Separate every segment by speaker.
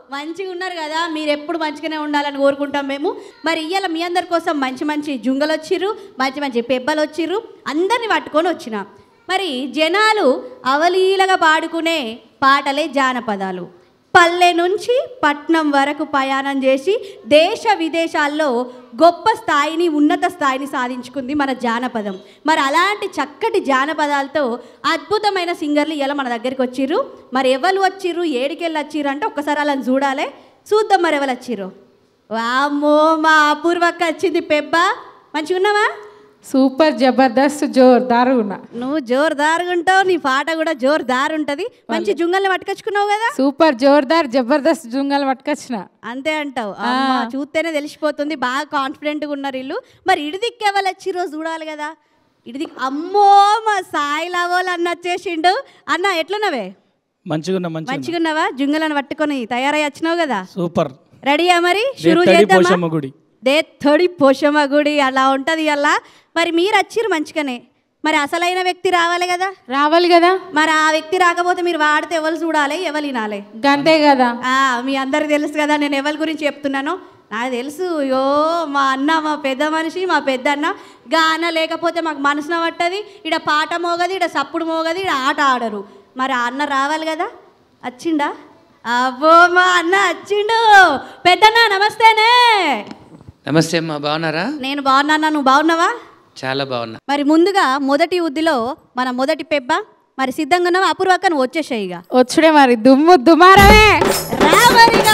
Speaker 1: మంచిగా ఉన్నారు కదా మీరు ఎప్పుడు మంచిగానే ఉండాలని కోరుకుంటాం మేము మరి ఇవాళ మీ అందరి కోసం మంచి మంచి జుంగలు వచ్చిర్రు మంచి మంచి పెబ్బలు వచ్చిర్రు అందరిని పట్టుకొని వచ్చిన మరి జనాలు అవలీలగా పాడుకునే పాటలే జానపదాలు పల్లె నుంచి పట్నం వరకు ప్రయాణం చేసి దేశ విదేశాల్లో గొప్ప స్థాయిని ఉన్నత స్థాయిని సాధించుకుంది మన జానపదం మరి అలాంటి చక్కటి జానపదాలతో అద్భుతమైన సింగర్లు ఇలా మన దగ్గరికి వచ్చిర్రు మరి ఎవరు వచ్చిర్రు ఏడికెళ్ళి వచ్చిర్రు అంటే ఒక్కసారి అలా చూడాలి చూద్దాం మరి ఎవరు వచ్చిర్రు వామ్మో మా అపూర్వక్క వచ్చింది పెబ్బ మంచిగా ఉన్నావా
Speaker 2: సూపర్ జబర్దస్త్ జోర్దార్ ఉన్నా
Speaker 1: నువ్వు జోరుదారుగా ఉంటావు నీ పాట కూడా జోరుదారు ఉంటుంది మంచి జుంగల్ని పట్టుకొచ్చుకున్నావు కదా
Speaker 2: సూపర్ జోర్దార్ జబర్దస్త్ జుంగల్ పట్టుకొచ్చిన
Speaker 1: అంతే అంటావు అమ్మా, చూస్తేనే తెలిసిపోతుంది బాగా కాన్ఫిడెంట్గా ఉన్నారు ఇల్లు మరి ఇడిదిక్కి ఎవరు వచ్చి రోజు చూడాలి కదా ఇడిదిక్ అమ్మో మా సాయి లవోలు అన్న వచ్చేసిండు అన్న ఎట్లున్నావే
Speaker 3: మంచిగున్నా మంచిగా
Speaker 1: మంచిగున్నావా జుంగలను పట్టుకొని తయారై వచ్చినావు కదా
Speaker 3: సూపర్
Speaker 1: రెడీయా మరి షురూ
Speaker 3: దేత్తడి
Speaker 1: చేద్దామా
Speaker 3: పోషమ్మ గుడి
Speaker 1: దే థడి పోషమ్మ గుడి అలా ఉంటుంది అలా మరి మీరు వచ్చిర్రు మంచిగానే మరి అసలైన వ్యక్తి రావాలి కదా
Speaker 2: రావాలి కదా
Speaker 1: మరి ఆ వ్యక్తి రాకపోతే మీరు వాడితే ఎవరు చూడాలి ఎవరు వినాలి
Speaker 2: గంతే కదా
Speaker 1: ఆ, మీ అందరికి తెలుసు కదా నేను ఎవరి గురించి చెప్తున్నాను నాకు తెలుసు యో మా అన్న మా పెద్ద మనిషి మా పెద్ద అన్న గాన లేకపోతే మాకు మనసున పట్టది ఇడ పాట మోగది ఇడ సప్పుడు మోగది ఇడ ఆట ఆడరు మరి ఆ అన్న రావాలి కదా వచ్చిండా అబ్బో మా అన్న వచ్చిండు పెద్దన్న నమస్తేనే
Speaker 4: నమస్తే అమ్మా బాగున్నారా
Speaker 1: నేను బాగున్నా నువ్వు బాగున్నావా
Speaker 4: చాలా బాగున్నా
Speaker 1: మరి ముందుగా మొదటి ఉద్దిలో మన మొదటి పెబ్బ మరి సిద్ధంగా ఉన్నావా అపూర్వక నువ్వు వచ్చేసాయి ఇక
Speaker 2: వచ్చుడే మరి దుమ్ము దుమారమే
Speaker 1: రా మరిగా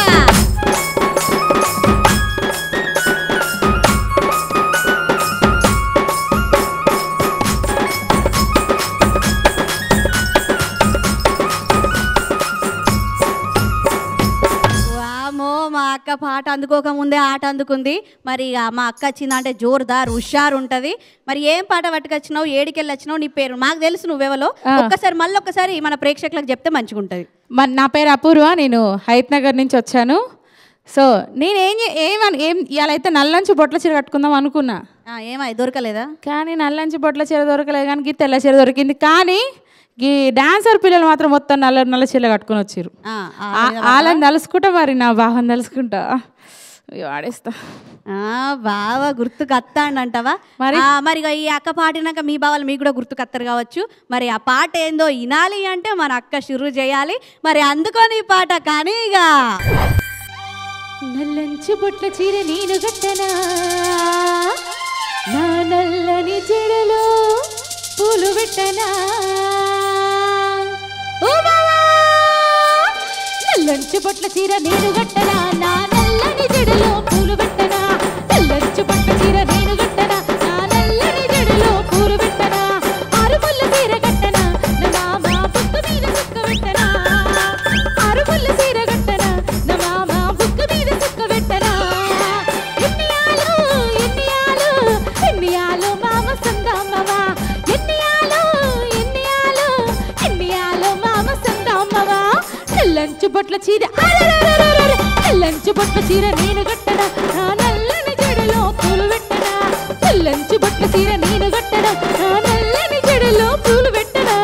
Speaker 1: వామో మా అక్క పాట అందుకోక ముందే ఆట అందుకుంది మరి ఇక మా అక్క వచ్చిందంటే జోరుదార్ హుషారు ఉంటది మరి ఏం పాట పట్టుకొచ్చినావు ఏడికెళ్ళి వచ్చినావు నీ పేరు మాకు తెలుసు నువ్వెవలో ఒక్కసారి మళ్ళీ ఒక్కసారి మన ప్రేక్షకులకు చెప్తే మంచిగా ఉంటది
Speaker 2: మరి నా పేరు అపూర్వ నేను హైత్ నగర్ నుంచి వచ్చాను సో నేను ఏం చే- ఏమని ఏం ఇవాళ అయితే నల్లంచి బొట్ల చీర కట్టుకుందాం అనుకున్నా
Speaker 1: ఆ, ఏమై దొరకలేదా
Speaker 2: కానీ నల్లంచి బొట్ల చీర దొరకలేదు కానీ గీ తెల్ల చీర దొరికింది కానీ ఈ డాన్సర్ పిల్లలు మాత్రం మొత్తం నల్ల నల్ల చీర కట్టుకొని వచ్చారు
Speaker 1: ఆ, ఆ,
Speaker 2: వాళ్ళని తలుసుకుంటా మరి నా భావం తలుసుకుంటా అయ్యో, ఆడేస్తా
Speaker 1: ఆ, బాగా గుర్తుకు అత్తాండంటావా
Speaker 2: మరి?
Speaker 1: ఆ, మరి ఇక ఈ అక్క పాడినాక మీ బావలు మీకు కూడా గుర్తుకత్తరు కావచ్చు మరి ఆ పాట ఏందో వినాలి అంటే మన అక్క షురు చేయాలి మరి అందుకొని ఈ పాట కానీ ఇక
Speaker 2: నల్లంచు బొట్ల చీర నేను గట్టనా నా నల్లని చెడులో పూలు పెట్టనా ఓ బావా! నల్లంచు బొట్ల చీర నేను గట్టనా నా నల్లని చెడులో పూలు పెట్టనా నల్లంచు బొట్ల చీర నేను గట్టనా నా నల్లని చెడులో పూలు పెట్టనా అరుముల్ల చీర గట్టనా నా మామ బుక్క మీద సుక్క పెట్టనా అరుముల్ల చీర గట్టనా నా మామ బుక్క మీద సుక్క పెట్టనా ఎన్నియాలు ఎన్నియాలు ఎన్నియాలు మామ సందామవా ఎన్నియాలు ఎన్నియాలు ఎన్నియాలు మామ సందామవా తెల్లంచు బొట్ల చీర అరెరెరెరెరె! తెల్లంచు బొట్ల చీర నేను గట్టడా నా నల్లని జడలో పూలు పెట్టడా తెల్లంచు బొట్ల చీర నేను గట్టడా నా నల్లని జడలో పూలు పెట్టడా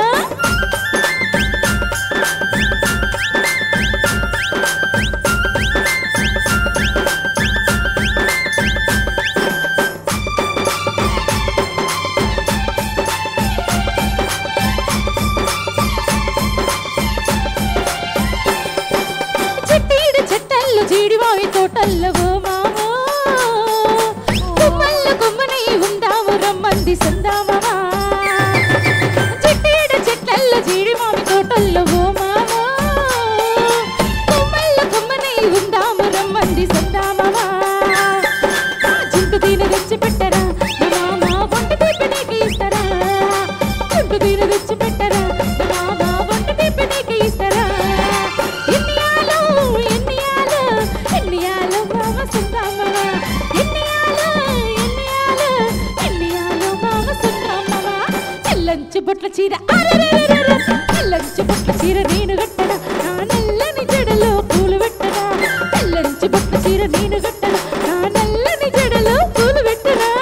Speaker 2: చెట్టీడు చెట్టల్లో జీడివాయి తోటల్లో ఓ మామో కుమ్మల్ల కుమ్మని ఉందాము రమ్మంది సందామవా చెట్టీడు చెట్లల్లో జీడిమావి తోటల్లో ఓ మామో కుమ్మల్ల కుమ్మని ఉందాము రమ్మంది సందామవా చింటు దీని తెచ్చి పెట్టరా నా మామ వంట తీపి నీకు ఇస్తారా చింటు దీని తెచ్చి పెట్టరా నా మామ వంట తీపి నీకు ఇస్తారా ఎన్నియాలు ఎన్నియాలు ఎన్నియాలు మామ సుందమ్మవా ఎన్నియాలు ఎన్నియాలు ఎన్నియాలు మామ సుందమ్మవా తెల్లంచి బొట్ల చీర అరెరెరెరెరె! తెల్లంచి బొట్ల చీర నేను గట్టడా నా నల్లని జడలో పూలు పెట్టడా తెల్లంచి బొట్ల చీర నేను గట్టడా నా నల్లని జడలో పూలు పెట్టడా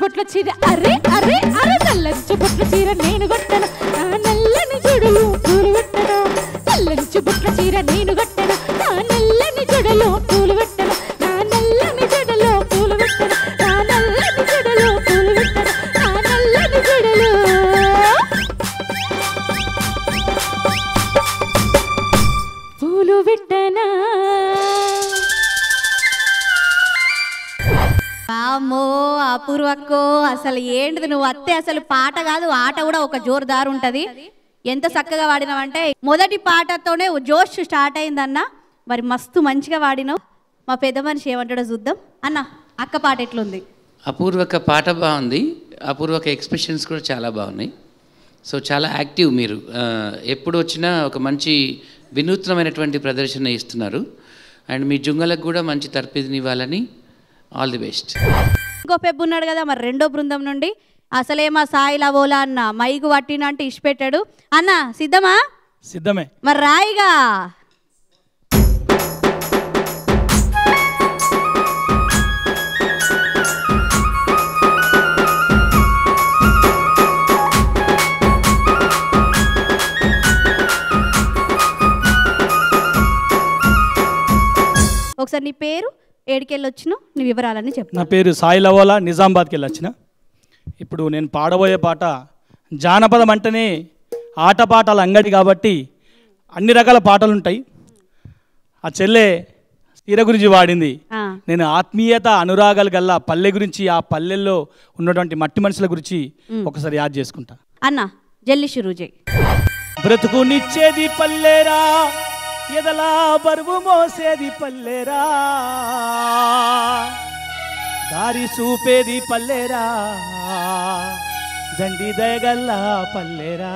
Speaker 2: బొట్ల చీర అరే అరే అరే నల్లంచు బొట్ల చీర నేను గట్టన నా నల్లని జుడులు పూలు పెట్టన నల్లంచు బొట్ల చీర నేను గట్టన నా నల్లని జుడులు పూలు పెట్టన నా నల్లని జుడులు పూలు పెట్టన నా నల్లని జుడులు పూలు పెట్టన నా నల్లని జుడులు పూలు పెట్టనా
Speaker 1: వామ్మో అపూర్వక్కో అసలు ఏంటిది నువ్వు అత్తే అసలు పాట కాదు ఆట కూడా ఒక జోరుదారు ఉంటది ఎంత చక్కగా వాడినావంటే మొదటి పాటతోనే ఓ జోష్ స్టార్ట్ అయిందన్న మరి మస్తు మంచిగా వాడినావు మా పెద్ద మనిషి ఏమంటాడో చూద్దాం అన్న అక్క పాట ఎట్లుంది
Speaker 4: అపూర్వక పాట బాగుంది అపూర్వక ఎక్స్ప్రెషన్స్ కూడా చాలా బాగున్నాయి సో చాలా యాక్టివ్ మీరు ఆ, ఎప్పుడు వచ్చినా ఒక మంచి వినూత్నమైనటువంటి ప్రదర్శన ఇస్తున్నారు అండ్ మీ జుంగలకు కూడా మంచి తర్పిదినివ్వాలని ఆల్ ది బెస్ట్
Speaker 1: ఇంకో పెబ్బు ఉన్నాడు కదా మరి రెండో బృందం నుండి అసలే మా సాయి లవోలా అన్న మైకు పట్టిన అంటే ఇష్టపెట్టాడు అన్న సిద్ధమా
Speaker 3: సిద్ధమే
Speaker 1: మరి రాయిగా ఒకసారి నీ పేరు ఏడికెళ్ళి వచ్చినావు నీ వివరాలన్నీ చెప్పు
Speaker 3: నా పేరు సాయి లవోలా నిజామాబాద్కి వెళ్ళి వచ్చిన ఇప్పుడు నేను పాడబోయే పాట జానపదం అంటేనే ఆటపాటల అంగడి కాబట్టి అన్ని రకాల పాటలు ఉంటాయి ఆ చెల్లె తీర గురించి వాడింది
Speaker 1: ఆ,
Speaker 3: నేను ఆత్మీయత అనురాగాలు గల్లా పల్లె గురించి ఆ పల్లెల్లో ఉన్నటువంటి మట్టి మనుషుల గురించి ఒకసారి యాద్ చేసుకుంటా
Speaker 1: అన్న జల్లి షురూ చేయి
Speaker 3: బ్రతుకునిచ్చేది పల్లెరా ఎదలా బరువు మోసేది పల్లెరా దారి చూపేది పల్లెరా దండి దయగల్లా పల్లెరా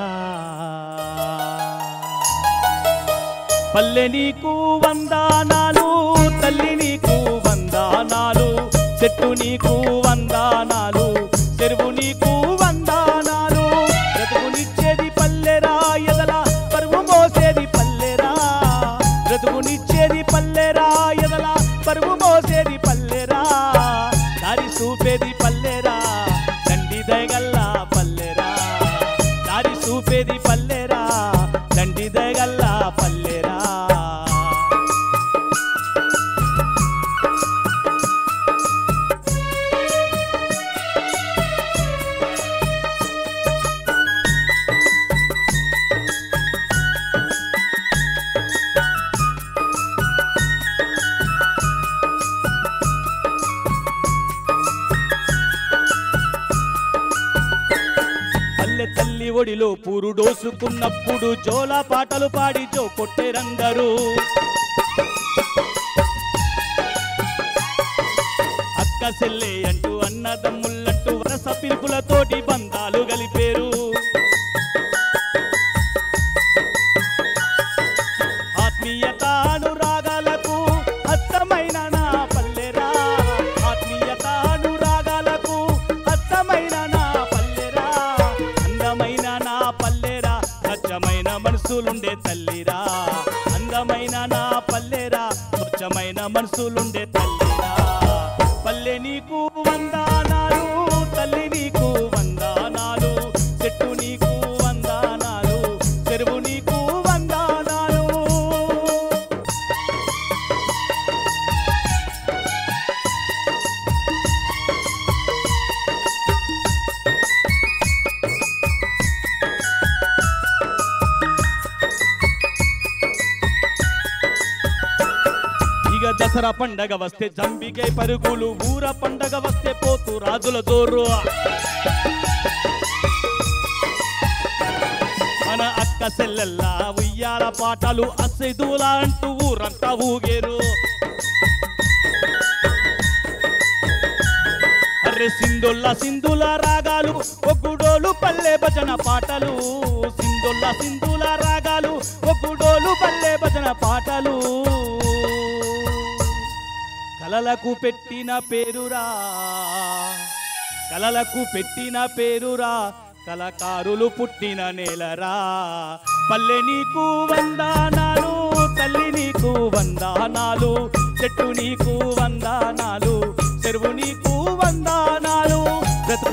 Speaker 3: పల్లె నీకు వందానాలు తల్లి నీకు వందానాలు చెట్టు నీకు వందానాలు చెరువు నీకు వందానాలు బ్రతుకునిచ్చేది పల్లెరా ఎదల పరువు మోసేది పల్లెరా బ్రతుకునిచ్చేది పల్లెరా ఎదల పరువు మోసేది పల్లెరా దారి చూపేది పల్లెరా దండి దయగల్లా పల్లెరా దారి చూపేది పల్లెరా దండి దయగల్లా పల్లెరా పల్లె తల్లి ఒడిలో పూరు డోసుకున్నప్పుడు జోల పాటలు పాడి జో కొట్టేరందరూ అక్క సెల్లే అంటూ అన్నదమ్ముళ్ళంటూ వరస పిలుపులతోటి బంధాలు గలిపేరు ఆత్మీయత అనురాగాలకు అర్థమైన నా పల్లెరా ఆత్మీయత అనురాగాలకు అర్థమైన నా పల్లెరా అందమైన నా పల్లెరా స్వచ్ఛమైన మనసులుండే తల్లిరా అందమైన నా పల్లెరా స్వచ్ఛమైన మనసులుండే తల్లిరా పల్లె నీకు వందానాలు తల్లి నీకు వందానాలు చెట్టు నీకు వందానాలు చెరువు నీకు వందానాలు ఇక దసరా పండగ వస్తే జంబికే పరుగులు ఊర పండగ వస్తే పోతు రాజుల జోరు మన అక్క సెల్లెల్లా ఉయ్యాల పాటలు అసెదులా అంటూ ఊరంతా ఊగేరు అర్రె సింధుల్ల సింధుల రాగాలు ఒగ్గుడోలు పల్లె భజన పాటలు సింధుల్ల సింధుల రాగాలు ఒగ్గుడోలు పల్లె భజన పాటలు కలలకు పెట్టిన పేరురా కలలకు పెట్టిన పేరురా కలకారులు పుట్టిన నేలరా పల్లె నీకు వందానాలు తల్లి నీకు వందానాలు చెట్టు నీకు వందానాలు చెరువు నీకు వందానాలు బ్రతుకు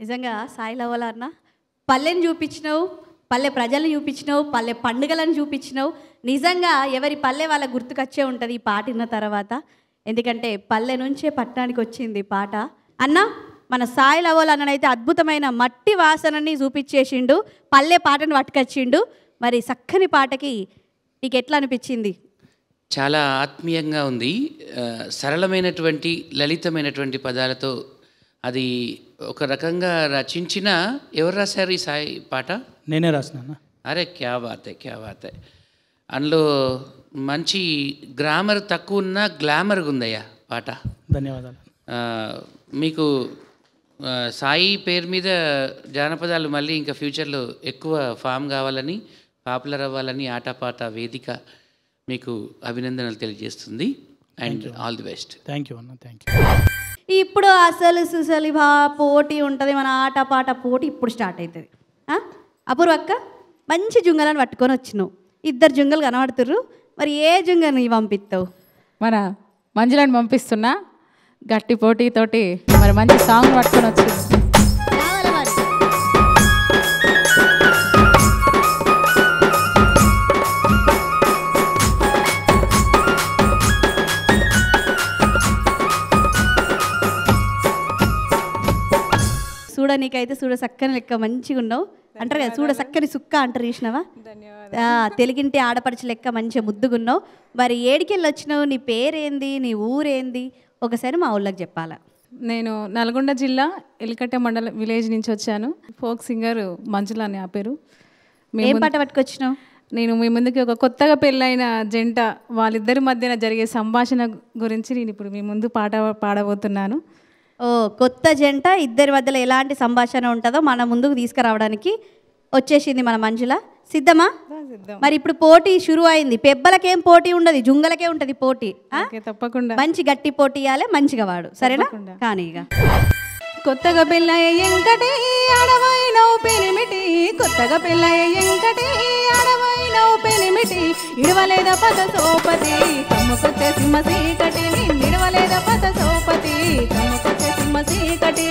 Speaker 1: నిజంగా సాయి లవల అన్న పల్లెని చూపించినావు పల్లె ప్రజల్ని చూపించినావు పల్లె పండుగలను చూపించినావు నిజంగా ఎవరి పల్లె వాళ్ళ గుర్తుకొచ్చే ఉంటుంది ఈ పాట విన్న తర్వాత ఎందుకంటే పల్లె నుంచే పట్టణానికి వచ్చింది ఈ పాట అన్న మన సాయి లవల్ అన్ననైతే అద్భుతమైన మట్టి వాసనని చూపించేసిండు పల్లె పాటను పట్టుకొచ్చిండు మరి చక్కని పాటకి నీకు ఎట్లా అనిపించింది
Speaker 4: చాలా ఆత్మీయంగా ఉంది ఆ, సరళమైనటువంటి లలితమైనటువంటి పదాలతో అది ఒక రకంగా రచించిన ఎవరు రాశారు ఈ సాయి పాట
Speaker 3: నేనే రాసిన అన్న
Speaker 4: అరే క్యా బాతే క్యా బాతే అందులో మంచి గ్రామర్ తక్కువ ఉన్న గ్లామర్గా ఉందయ్యా పాట
Speaker 3: ధన్యవాదాలు
Speaker 4: ఆ, మీకు ఆ, సాయి పేరు మీద జానపదాలు మళ్ళీ ఇంకా ఫ్యూచర్లో ఎక్కువ ఫామ్ కావాలని పాపులర్ అవ్వాలని ఆటపాట వేదిక మీకు అభినందనలు తెలియజేస్తుంది and all the best
Speaker 3: thank you అన్న థ్యాంక్ యూ
Speaker 1: ఇప్పుడు అసలు సుసలి భా పోటీ ఉంటుంది మన ఆట పాట పోటీ ఇప్పుడు స్టార్ట్ అవుతుంది ఆ? అపూర్వ అక్క మంచి జుంగలను పట్టుకొని వచ్చినావు ఇద్దరు జుంగలు కనబడుతుర్రు మరి ఏ జుంగని పంపిస్తావు
Speaker 2: మన మంజులని పంపిస్తున్నా గట్టి పోటీతోటి మరి మంచి సాంగ్ పట్టుకొని వచ్చింది
Speaker 1: రావాలి మరి చూడ నీకైతే చూడ చక్కని లెక్క మంచిగా ఉన్నావు అంటారు కదా చూడ చక్కని సుక్క అంటారు చూసినావా ఆ, తెలుగింటి ఆడపడిచి లెక్క మంచిగా ముద్దుగున్నావు మరి ఏడికెళ్ళి వచ్చినావు నీ పేరేంది నీ ఊరేంది ఒకసారి మా ఊళ్ళకి చెప్పాలా
Speaker 2: నేను నల్గొండ జిల్లా ఎలికట్ట మండలం విలేజ్ నుంచి వచ్చాను ఫోక్ సింగర్ మంజుల అని ఆ పేరు మేము
Speaker 1: ఏం పాట పట్టుకొచ్చినావు
Speaker 2: నేను మీ ముందుకి ఒక కొత్తగా పెళ్ళైన జంట వాళ్ళిద్దరి మధ్యన జరిగే సంభాషణ గురించి నేను ఇప్పుడు మీ ముందు పాట పాడబోతున్నాను
Speaker 1: ఓ కొత్త జంట ఇద్దరి మధ్యలో ఎలాంటి సంభాషణ ఉంటుందో మన ముందుకు తీసుకురావడానికి వచ్చేసింది మన మంజుల సిద్ధమా మరి ఇప్పుడు పోటీ షురు అయింది పెబ్బలకేం పోటీ ఉండదు జుంగలకే ఉంటది పోటీ ఆ?
Speaker 2: ఓకే తప్పకుండా
Speaker 1: మంచి గట్టి పోటీ ఇవ్వాలి మంచిగా వాడు సరేనా కానీ ఇక
Speaker 2: కొత్తగా పెళ్ళయ్య ఎంకటి అడవైనవు పెనిమిటి కొత్తగా పెళ్ళయ్య ఎంకటి అడవైనవు పెనిమిటి ఇడవలేద పద సోపతి కమ్ముకొచ్చే సింహ సీకటి నిడవలేద పద సోపతి కమ్ముకొచ్చే సింహ సీకటి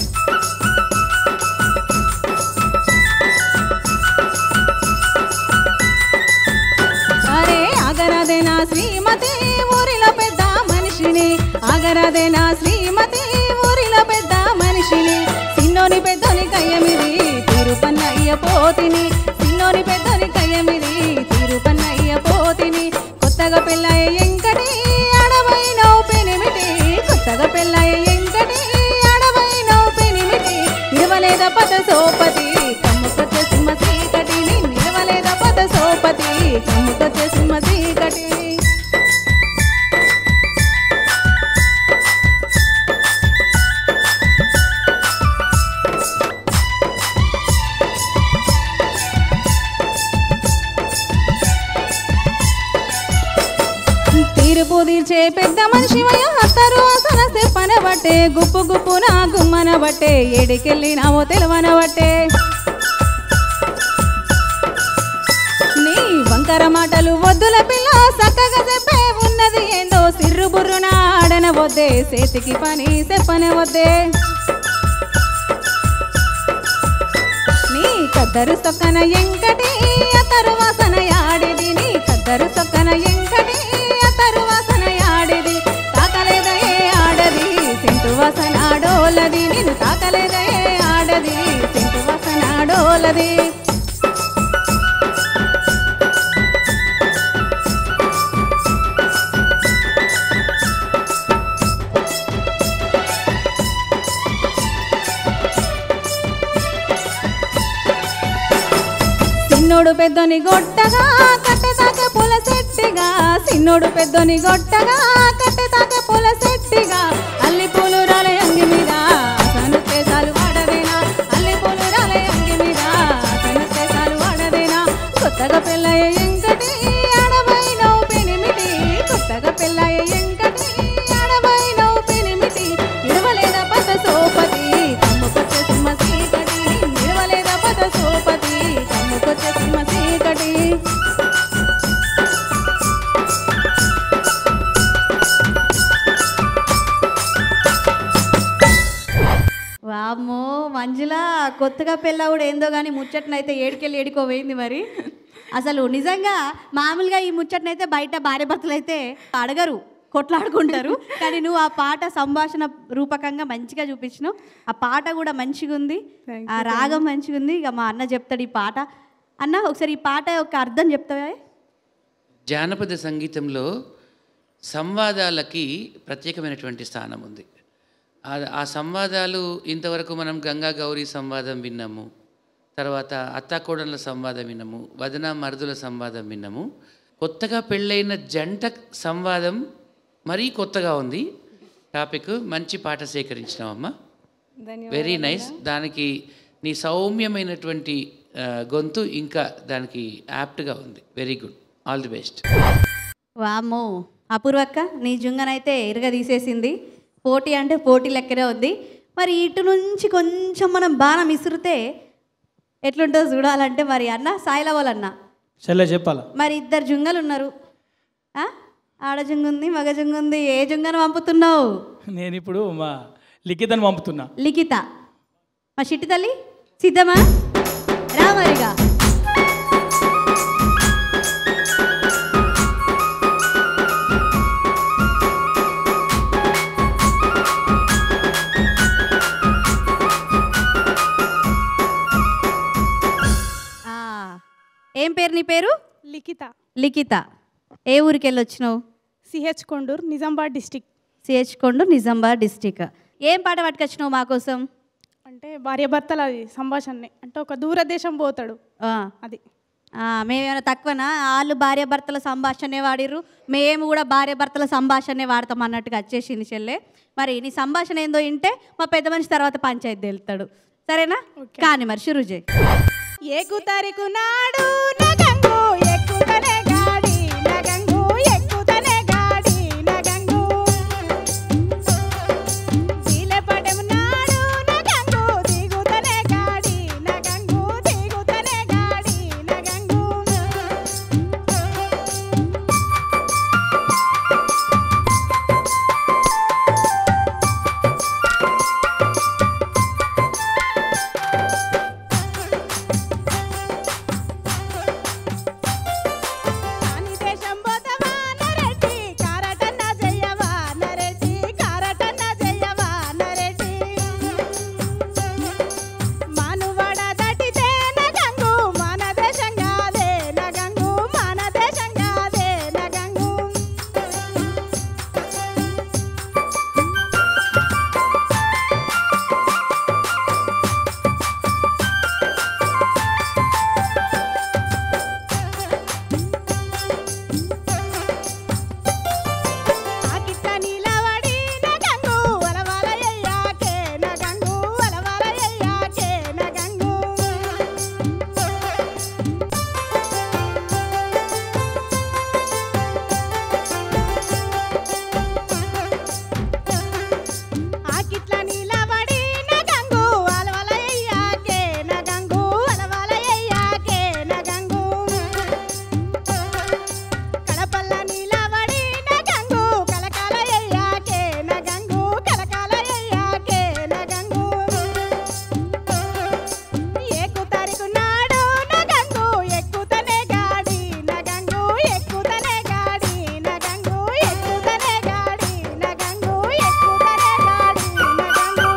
Speaker 2: అరే అగరదే నా శ్రీమతి ఊరిలో పెద్ద మనిషిని అగరదే నా శ్రీమతి ఊరిలో పెద్ద మనిషిని సిన్నోని పెద్దోని కయ్యమిది తిరుపన్నయ్య పోతిని సిన్నోని పెద్దోని కయ్యమిది తిరుపన్నయ్య పోతిని కొత్తగా పెళ్ళాయ ఎంకటి అడవైనవు పెనిమిటి కొత్తగా పెళ్ళాయ ఎంకటి అడవైనవు పెనిమిటి ఇడవలేద పద సోపతి కమ్ముకొచ్చే సింహ చీకటి నిలవలేద పద సోపతి కమ్ముకొచ్చే సింహ చీకటి తీర్పు తీర్చే పెద్ద మనిషి అత్తరు అసన చెప్పన బట్టే గుప్పు గుప్పు నా గుమ్మన బట్టే ఏడికెళ్ళినావో తెలవన బట్టే నీ వంకర మాటలు వద్దుల పిల్ల చక్కగా చెప్పే ఉన్నది ఏందో సిర్రు బుర్రున ఆడన వద్దే చేతికి పని చెప్పన వద్దే నీ కద్దరు సొక్కన ఎంకటి అతరు వాసన యాడిది నీ కద్దరు సొక్కన ఎంకటి అతరు వాసన యాడిది తాకలేదయే ఆడది సెంటు వాసన ఆడోలది నేను తాకలేదయే ఆడది సెంటు వాసన ఆడోలది సిన్నోడు పెద్దోని గొట్టగా కట్టెతాక పూల సెట్టిగా సిన్నోడు పెద్దోని గొట్టగా కట్టెతాక పూల సెట్టిగా అల్లి పూలు రాలే అంగి మీద అసను కేసాలు వాడదేనా అల్లి పూలు రాలే అంగి మీద అసను కేసాలు వాడదేనా కొత్తగా పెళ్ళయ్య ఎంకటి అడవైనవు పెనిమిటి కొత్తగా పెళ్ళయ్య ఎంకటి అడవైనవు పెనిమిటి ఇడవలేద పద సోపతి కమ్ముకొచ్చే సింహ సీకటి నిడవలేద పద సోపతి కమ్ముకొచ్చే సింహ సీకటి
Speaker 1: వామ్మో మంజుల కొత్తగా పెళ్ళవుడు ఏందో కానీ ముచ్చటనైతే ఏడికెళ్ళి ఏడుకో పోయింది మరి అసలు నిజంగా మామూలుగా ఈ ముచ్చటనైతే బయట భార్య భర్తలు అయితే అడగరు కొట్లాడుకుంటారు కానీ నువ్వు ఆ పాట సంభాషణ రూపకంగా మంచిగా చూపించినావు ఆ పాట కూడా మంచిగా ఉంది
Speaker 5: Thank
Speaker 1: ఆ రాగం మంచిగా ఉంది ఇక మా అన్న చెప్తాడు ఈ పాట అన్న ఒకసారి ఈ పాట యొక్క అర్థం చెప్తావా
Speaker 4: జానపద సంగీతంలో సంవాదాలకి ప్రత్యేకమైనటువంటి స్థానం ఉంది ఆ- ఆ సంవాదాలు ఇంతవరకు మనం గంగా గౌరీ సంవాదం విన్నాము తర్వాత అత్తాకోడళ్ళ సంవాదం విన్నాము వదన మరుదుల సంవాదం విన్నాము కొత్తగా పెళ్ళైన జంట సంవాదం మరీ కొత్తగా ఉంది టాపిక్ మంచి పాట సేకరించినావమ్మా వెరీ నైస్ దానికి నీ సౌమ్యమైనటువంటి ఆ, గొంతు ఇంకా దానికి యాప్ట్గా ఉంది very good all the best
Speaker 1: వామ్మో అపూర్వక్క నీ జుంగనైతే ఇరగ తీసేసింది పోటీ అంటే పోటీ లెక్కనే ఉంది మరి ఇటు నుంచి కొంచెం మనం బాణం ఇసురితే ఎట్లుంటుందో చూడాలంటే మరి అన్న సాయిలవాలన్న
Speaker 3: చెల్లె చెప్పాలా
Speaker 1: మరి ఇద్దరు జుంగలు ఉన్నారు ఆ? ఆడ జుంగు ఉంది మగ జుంగు ఉంది ఏ జుంగను పంపుతున్నావు
Speaker 3: నేను ఇప్పుడు మా లిఖితను పంపుతున్నా
Speaker 1: లిఖిత మా చిట్టి తల్లి సిద్ధమా రా మరిగా ఆ, ఏం పేరు నీ పేరు
Speaker 5: లిఖిత
Speaker 1: లిఖిత ఏ ఊరికి వెళ్ళి వచ్చినావు
Speaker 5: CH Kondur Nizamabad district
Speaker 1: CH కొండ నిజామాబాద్ డిస్టిక్ ఏం పాట పట్టుకొచ్చినావు మా కోసం
Speaker 5: అంటే భార్యాభర్తల అది సంభాషణనే అంటే ఒక దూరదేశం పోతాడు
Speaker 1: ఆ,
Speaker 5: అది
Speaker 1: ఆ, మేమేమైనా తక్కువనా వాళ్ళు భార్యాభర్తల సంభాషణే వాడిర్రు మేము కూడా భార్యాభర్తల సంభాషణే వాడతాం అన్నట్టుగా వచ్చేసింది చెల్లె మరి నీ సంభాషణ ఏందో వింటే మా పెద్ద మనిషి తర్వాత పంచాయతీ వెళ్తాడు సరేనా కానీ మరి షురూ చేయి
Speaker 5: ఎక్కుతరికు నాడు నగంగు ఎక్కుతనే గాడి నగంగు ఎక్కుతనే గాడి నగంగు జీలపటం నాడు నగంగు దిగుతనే గాడి నగంగు దిగుతనే గాడి నగంగు కాని దేశం పోతవా నరెడ్డి కారటన్న జయ్యవా నరెడ్డి కారటన్న జయ్యవా నరెడ్డి మానువాడ దటితే నగంగు మన దేశం కాదే నగంగు మన దేశం కాదే నగంగు ఆకిట్ల నీలవడి నగంగు వలవలయ్యాకే నగంగు వలవలయ్యాకే నగంగు ఆకిట్ల నీలవడి నగంగు వలవలయ్యాకే నగంగు వలవలయ్యాకే నగంగు కడపల్ల నీలవడి నగంగు కలకాలయ్యాకే నగంగు కలకాలయ్యాకే నగంగు ఎక్కుతరికు నాడు నగంగు ఎక్కుతనే గాడి నగంగు ఎక్కుతనే గాడి నగంగు ఎక్కుతనే గాడి నగంగు ఎక్కుతనే గాడి నగంగు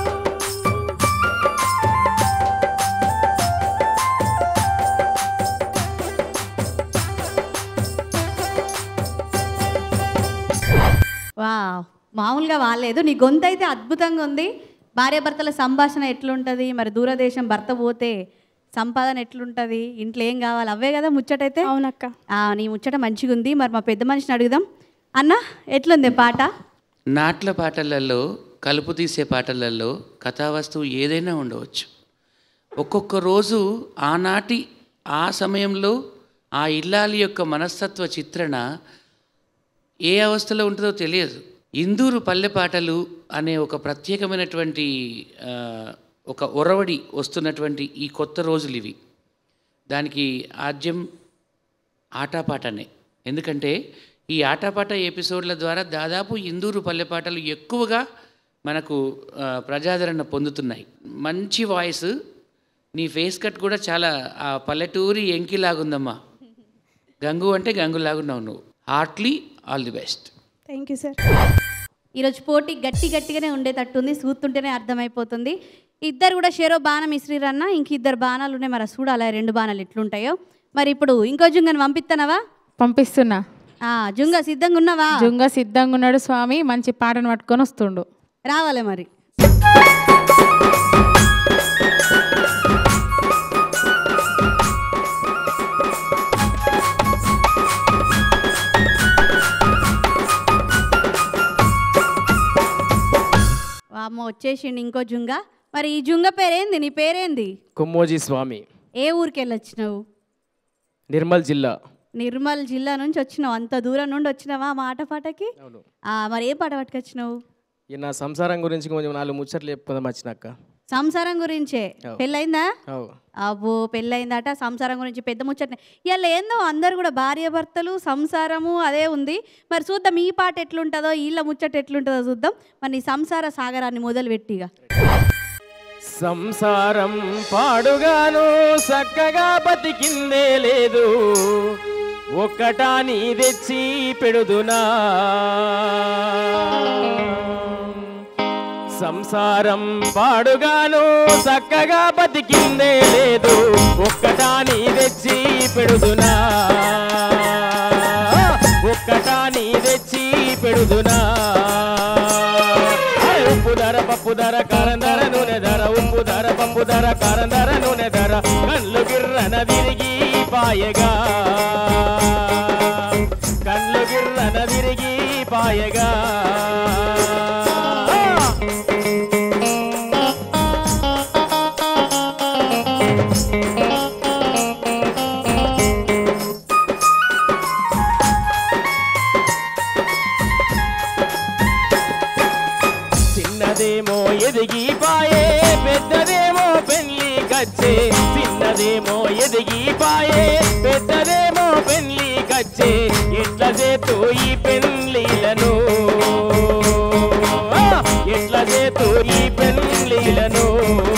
Speaker 1: వా మామూలుగా వాలేదు నీ గొంతు అయితే అద్భుతంగా ఉంది భార్యాభర్తల సంభాషణ ఎట్లుంటుంది మరి దూరదేశం భర్త పోతే సంపాదన ఎట్లుంటుంది ఇంట్లో ఏం కావాలి అవే కదా ముచ్చటైతే
Speaker 5: అవునక్క
Speaker 1: ఆ, నీ ముచ్చట మంచిగా ఉంది మరి మా పెద్ద మనిషిని అడుగుదాం అన్న ఎట్లుంది పాట
Speaker 4: నాట్ల పాటలలో కలుపు తీసే పాటలలో కథావస్తువు ఏదైనా ఉండవచ్చు ఒక్కొక్క రోజు ఆనాటి ఆ సమయంలో ఆ ఇల్లాలి యొక్క మనస్తత్వ చిత్రణ ఏ అవస్థలో ఉంటుందో తెలియదు ఇందూరు పల్లె పాటలు అనే ఒక ప్రత్యేకమైనటువంటి ఆ, ఒక ఒరవడి వస్తున్నటువంటి ఈ కొత్త రోజులు ఇవి దానికి ఆద్యం ఆటపాటనే ఎందుకంటే ఈ ఆటపాట ఎపిసోడ్ల ద్వారా దాదాపు ఇందూరు పల్లె పాటలు ఎక్కువగా మనకు ఆ, ప్రజాదరణ పొందుతున్నాయి మంచి వాయిస్ నీ ఫేస్ కట్ కూడా చాలా ఆ పల్లెటూరి ఎంకిలాగుందమ్మా గంగు అంటే గంగులాగున్నావు నువ్వు heartily all the best
Speaker 5: thank you sir
Speaker 1: ఈరోజు పోటీ గట్టి గట్టిగానే ఉండేటట్టుంది చూస్తుంటేనే అర్థమైపోతుంది ఇద్దరు కూడా షేరో బాణం ఇస్త్రీరన్న ఇంక ఇద్దరు బాణాలు ఉన్నాయి మరి చూడాలి ఆ రెండు బాణాలు ఎట్లుంటాయో మరి ఇప్పుడు ఇంకో జుంగని పంపిస్తానవా
Speaker 2: పంపిస్తున్నా
Speaker 1: ఆ, జుంగ సిద్ధంగా ఉన్నావా
Speaker 2: జుంగ సిద్ధంగా ఉన్నాడు స్వామి మంచి పాటను పట్టుకొని వస్తుండు
Speaker 1: రావాలి మరి అమ్మ వచ్చేసిండు ఇంకో జుంగ మరి ఈ జుంగ పేరేంది నీ పేరేంది
Speaker 6: కొమ్మోజీ స్వామి
Speaker 1: ఏ ఊరికి వెళ్ళొచ్చినావు
Speaker 6: నిర్మల్ జిల్లా
Speaker 1: నిర్మల్ జిల్లా నుంచి వచ్చినావు అంత దూరం నుండి వచ్చినావా మా ఆట పాటకి
Speaker 6: అవును
Speaker 1: ఆ, మరి ఏ పాట పట్టుకొచ్చినావు
Speaker 6: ఈ నా సంసారం గురించి కొంచెం నాలుగు ముచ్చట్లు చెప్పుకుందాం వచ్చినాక
Speaker 1: సంసారం గురించే పెళ్ళయిందా
Speaker 6: అవు
Speaker 1: అబ్బో పెళ్ళయిందట సంసారం గురించి పెద్ద ముచ్చట ఇవాళ ఏందో అందరు కూడా భార్య భర్తలు సంసారము అదే ఉంది మరి చూద్దాం ఈ పాట ఎట్లుంటుందో వీళ్ళ ముచ్చట ఎట్లుంటుందో చూద్దాం మరి నీ సంసార సాగరాన్ని మొదలు పెట్టిగా
Speaker 6: సంసారం పాడుగాను చక్కగా బతికిందే లేదు ఒక్కటా నీ తెచ్చి పెడుదునా సంసారం పాడుగాను చక్కగా బతికిందే లేదు ఒక్కటా నీ తెచ్చి పెడుదునా ఒక్కటా నీ తెచ్చి పెడుదునా అరే ఉప్పు ధర పప్పు ధర కారం ధర నూనె ధర ఉప్పు ధర పప్పు ధర కారం ధర నూనె ధర కళ్ళు గిర్రన తిరిగి పాయగా కళ్ళు గిర్రన తిరిగి పాయగా చిన్నదేమో ఎదిగిపాయే పెద్దదేమో పెళ్లి కచ్చే చిన్నదేమో ఎదిగిపాయే పెద్దదేమో పెళ్లి కచ్చే ఎట్ల చేతూ ఈ పెళ్లిలను ఆ, ఎట్ల చేతూ ఈ పెళ్లిలను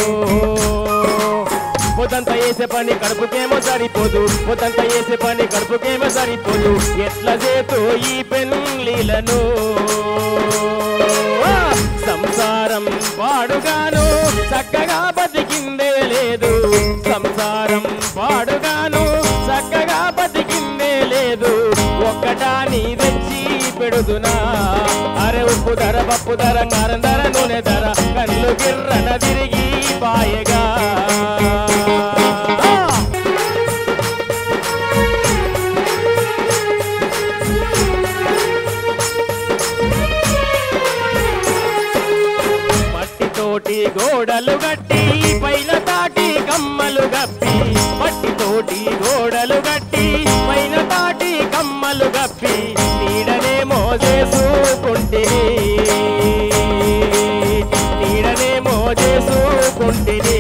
Speaker 6: పొద్దంతా వేసే పని కడుపుకేమో సరిపోదు పొద్దంతా వేసే పని కడుపుకేమో సరిపోదు ఎట్ల చేతూ ఈ పెళ్లిలను ఆ, సంసారం పాడుగాను చక్కగా బతికిందే లేదు సంసారం పాడుగాను చక్కగా బతికిందే లేదు ఒక్కటా నీ తెచ్చి పెడుదునా అరే ఉప్పు ధర పప్పు ధర కారం ధర నూనె ధర కళ్ళు గిర్రన తిరిగి పాయగా మట్టితోటి గోడలు గట్టి పైన తాటి కమ్మలు గప్పి మట్టితోటి గోడలు గట్టి పైన తాటి కమ్మలు గప్పి నీడనే మోసేసుకుంటిని నీడనే మోసేసుకుంటిని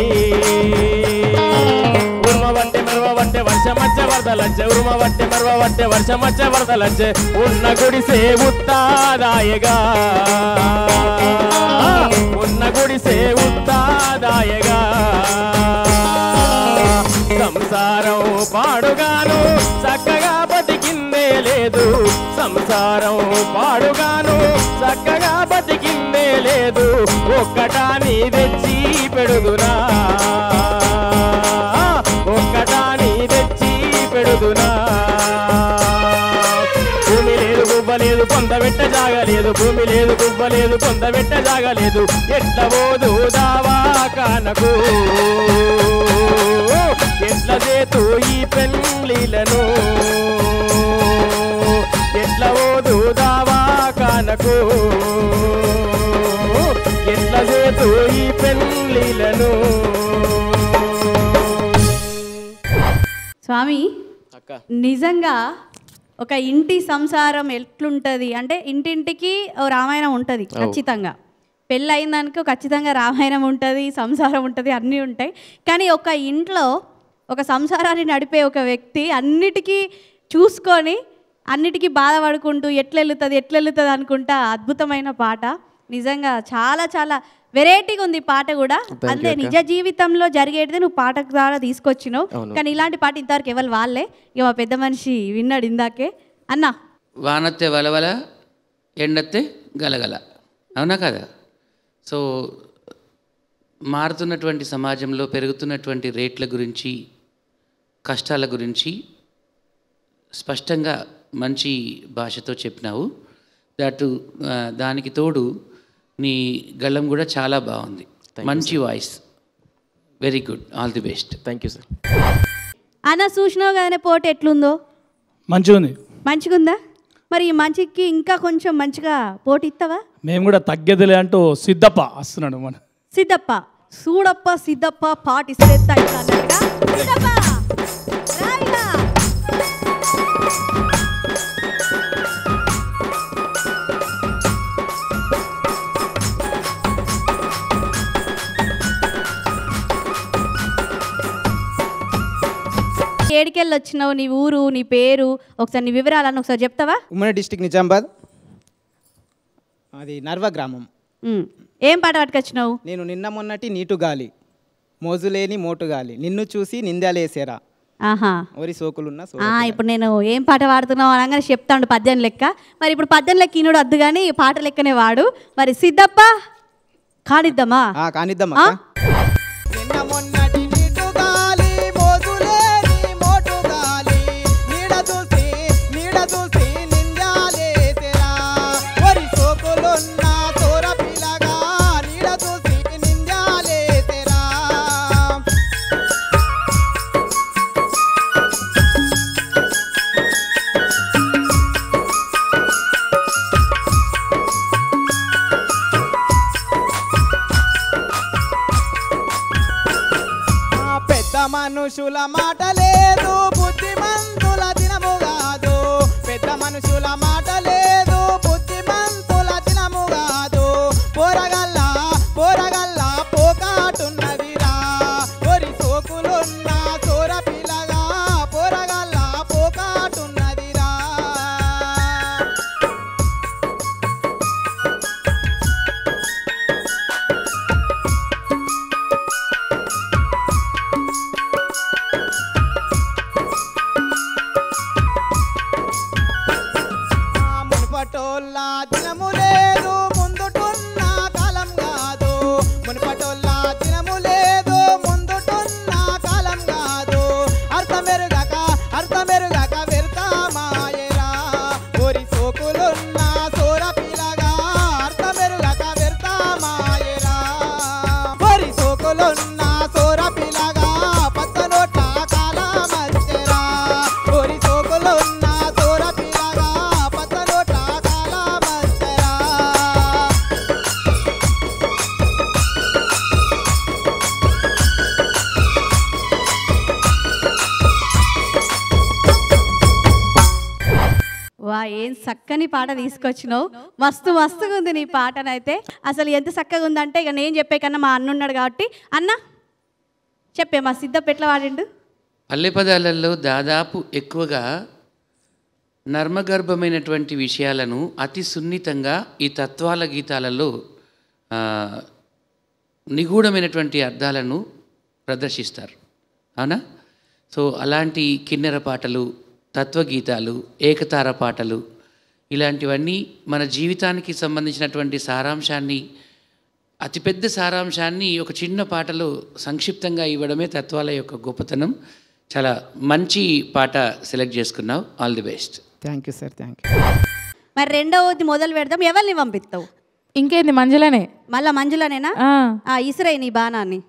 Speaker 6: ఉరుమ వంటి మెరవ వంటి వర్షమచ్చ వరదలచ్చే ఉరుమ వంటి మెరవ వంటి వర్షమచ్చ వరదలచ్చే ఉన్న గుడిసే ఉత్తాదాయగా ఉన్న గుడిసే ఉత్తాదాయగా సంసారం పాడుగాను చక్కగా బతికిందే లేదు సంసారం పాడుగాను చక్కగా బతికిందే లేదు ఒక్కటా నీ తెచ్చి పెడుదునా ఒక్కటా నీ తెచ్చి పెడుదునా భూమి లేదు గుబ్బ లేదు పొందబెట్ట జాగలేదు భూమి లేదు గుబ్బ లేదు పొందబెట్ట జాగలేదు ఎట్ల పోదు దావా కానకు ఎట్ల చేతు ఈ పెళ్ళిలను ఎట్ల పోదు దావా కానకు ఎట్ల చేతు ఈ పెళ్ళిలను
Speaker 1: స్వామి
Speaker 6: అక్క
Speaker 1: నిజంగా ఒక ఇంటి సంసారం ఎట్లుంటుంది అంటే ఇంటింటికి ఓ రామాయణం ఉంటుంది ఖచ్చితంగా పెళ్ళి అయిందానికి ఖచ్చితంగా రామాయణం ఉంటుంది సంసారం ఉంటుంది అన్నీ ఉంటాయి కానీ ఒక ఇంట్లో ఒక సంసారాన్ని నడిపే ఒక వ్యక్తి అన్నిటికీ చూసుకొని అన్నిటికీ బాధపడుకుంటూ ఎట్లెళ్ళుతుంది ఎట్లెళ్ళుతుంది అనుకుంటా అద్భుతమైన పాట నిజంగా చాలా చాలా వెరైటీగా ఉంది ఈ పాట కూడా
Speaker 7: you,
Speaker 1: అంతే
Speaker 7: అక్క.
Speaker 1: నిజ జీవితంలో జరిగేది నువ్వు పాట ద్వారా తీసుకొచ్చినావు
Speaker 7: అవును.
Speaker 1: కానీ ఇలాంటి పాట ఇంతవరకు ఎవరు వాళ్ళే ఇక మా పెద్ద మనిషి విన్నాడు ఇందాకే అన్నా
Speaker 4: వానత్తే వలవల ఎండత్తే గలగల అవునా కదా సో మారుతున్నటువంటి సమాజంలో పెరుగుతున్నటువంటి రేట్ల గురించి కష్టాల గురించి స్పష్టంగా మంచి భాషతో చెప్పినావు దట్ దానికి తోడు నీ గళ్ళం కూడా చాలా బాగుంది మంచి voice very good all the best
Speaker 7: thank you sir
Speaker 1: అన్న చూసినావు కదనే పోట ఎట్లుందో
Speaker 3: మంచిగా ఉంది
Speaker 1: మంచిగుందా మరి ఈ మంచికి ఇంకా కొంచెం మంచిగా పోటీ ఇస్తావా
Speaker 3: మేము కూడా తగ్గేదిలే అంటూ సిద్ధప్ప వస్తున్నాడు మన
Speaker 1: సిద్ధప్ప సూడప్ప సిద్ధప్ప పాటి శ్రేత్త ఇట్లా అన్నట్టుగా. సిద్ధప్ప, రాయిగా. ఏడికెళ్ళి వచ్చినావు నీ ఊరు నీ పేరు ఒకసారి నీ వివరాలను ఒకసారి చెప్తావా
Speaker 8: ఉమ్మడి డిస్టిక్ నిజామాబాద్ అది నర్వ గ్రామం
Speaker 1: ఉమ్. ఏం పాట పట్టుకొచ్చినావు
Speaker 8: నేను నిన్న మొన్నటి నీటు గాలి మోజులేని మోటు గాలి నిన్ను చూసి నిందాలేసేరా
Speaker 1: ఆహా
Speaker 8: ఓరి సోకులున్న సో
Speaker 1: ఆ, ఇప్పుడు నేను ఏం పాట పాడుతున్నావు అనగానే చెప్తాడు పద్యం లెక్క మరి ఇప్పుడు పద్యం లెక్క ఈనుడు వద్దు కానీ పాట లెక్కనే వాడు మరి సిద్ధప్ప కానిద్దామా
Speaker 8: కానిద్దాం
Speaker 1: ఆ?
Speaker 8: నిన్న మొన్నటి నీటు గాలి మోజులేని మోటు గాలి నీడ చూసి నీడ చూసి నిందాలేసేరా ఓరి సోకులున్న సోర పిల్లగా నీడ చూసి నిందాలేసేరా ఆ పెద్ద మనుషుల మాట లేదు బుద్ధిమంతుల దినము కాదు పెద్ద మనుషుల మాట లేదు బుద్ధిమంతుల దినము కాదు పోరగల్ల పోరగల్ల పోకాటున్నదిరా ఒరి సోకులున్న సోర పిల్లగా పోరగల్ల పోకాటున్నదిరా ఆ మునుపటోళ్ళ దినము లేదు ముందుటున్న కాలం కాదు మునుపటోళ్ళ దినము లేదు ముందుటున్న కాలం కాదు అర్థమెరుగక అర్థమెరుగక వెళ్తామాయరా ఓరి సోకులున్న సోర పిల్లగా అర్థమెరుగక వెళ్తామాయరా ఓరి సోకులున్న సోర పిల్లగా పచ్చనోట్ల కాలమచ్చరా ఓరి సోకులున్న సోర పిల్లగా పచ్చనోట్ల కాలమచ్చరా
Speaker 1: వా ఏం చక్కని పాట తీసుకొచ్చినావు మస్తు మస్తుగా ఉంది నీ పాటనైతే అసలు ఎంత చక్కగా ఉందంటే ఇక నేను చెప్పే కన్నా మా అన్న ఉన్నాడు కాబట్టి అన్న చెప్పే మా సిద్ధప్ప ఎట్లా వాడిండు
Speaker 4: పల్లె పదాలలో దాదాపు ఎక్కువగా నర్మగర్భమైనటువంటి విషయాలను అతి సున్నితంగా ఈ తత్వాల గీతాలలో ఆ, నిగూఢమైనటువంటి అర్థాలను ప్రదర్శిస్తారు అవునా సో అలాంటి కిన్నెర పాటలు తత్వగీతాలు ఏకతార పాటలు ఇలాంటివన్నీ మన జీవితానికి సంబంధించినటువంటి సారాంశాన్ని అతిపెద్ద సారాంశాన్ని ఒక చిన్న పాటలో సంక్షిప్తంగా ఇవ్వడమే తత్వాల యొక్క గొప్పతనం చాలా మంచి పాట సెలెక్ట్ చేసుకున్నావు all the best
Speaker 8: thank you sir thank you
Speaker 1: మరి రెండవది మొదలు పెడదాం ఎవరిని పంపిస్తావు
Speaker 2: ఇంకేంది మంజులనే
Speaker 1: మళ్ళా మంజులనేనా
Speaker 2: ఆ.
Speaker 1: ఆ, ఇసురై నీ బాణాన్ని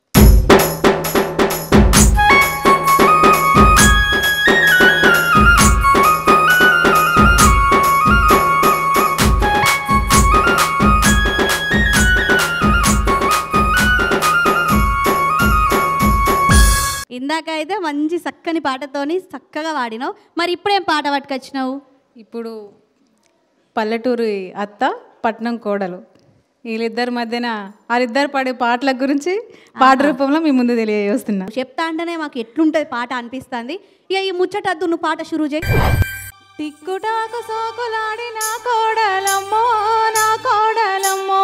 Speaker 1: ఇందాక అయితే మంచి చక్కని పాటతోని చక్కగా వాడినావు మరి ఇప్పుడేం పాట పట్టుకొచ్చినావు
Speaker 9: ఇప్పుడు పల్లెటూరు అత్త పట్నం కోడలు వీళ్ళిద్దరి మధ్యన వాళ్ళిద్దరు పాడే పాటల గురించి పాట రూపంలో మీ ముందు తెలియజేస్తున్నా
Speaker 1: చెప్తా అంటేనే మాకు ఎట్లుంటుంది పాట అనిపిస్తుంది ఇక ఈ ముచ్చటద్దు నువ్వు పాట షురూ చేయి
Speaker 9: టిక్కుటాకు సోకులాడి నా కోడలమ్మో నా కోడలమ్మో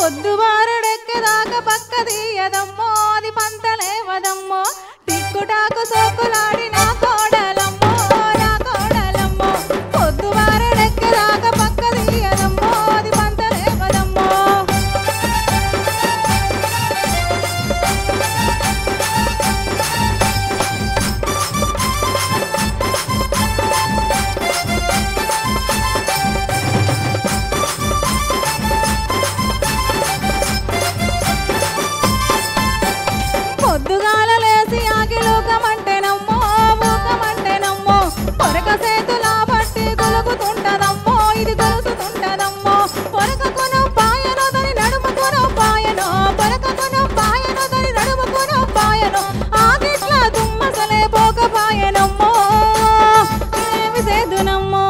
Speaker 9: పొద్దువారుడెక్కేదాకా పక్క తీయదమ్మో అది పంతలేవదమ్మో టిక్కుటాకు సోకులాడి నా కోడలమ్మో నా కోడలమ్మో పొద్దువారుడెక్కేదాకా పక్క తీయదమ్మో అది పంతలేవదమ్మో పొద్దుగాల లేసి ఆకిలోకమంటేనమ్మో మూకమంటేనమ్మో పొరక చేతుల పట్టి గొలుగుతుంటదమ్మో ఇది గొలుసుతుంటదమ్మో పొరకకును పాయను దాని నడుముకును పాయను పొరకకును పాయను దాని నడుముకును పాయను ఆగిట్ల దుమ్మసలే పోకపాయనమ్మో ఏమి చేదునమ్మో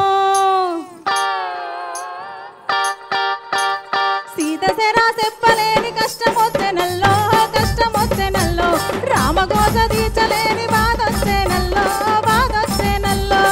Speaker 9: సీత సెరా చెప్పలేని కష్టం వచ్చే నల్లో కష్టం వచ్చే నల్లో రామగోస తీర్చలేని బాధ వచ్చే నల్లో బాధ వచ్చే నల్లో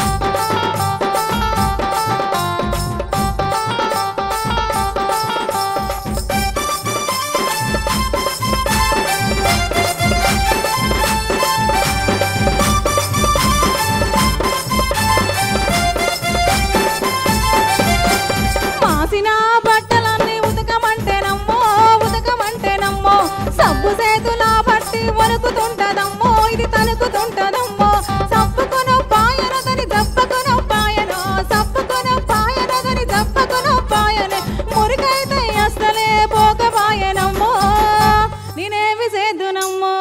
Speaker 9: మాసిన బట్టలన్నీ ఉతకమంటేనమ్మో ఉతకమంటేనమ్మో సబ్బు చేతుల పట్టి వణుకుతుంటదమ్మో ఇది తణుకుతుంటదమ్మో సప్పుకును పాయను తని దప్పకును పాయను సప్పుకును పాయను తని దప్పకును పాయనే మురికైతే అసలే పోకపాయనమ్మో నేనేమి చేదునమ్మో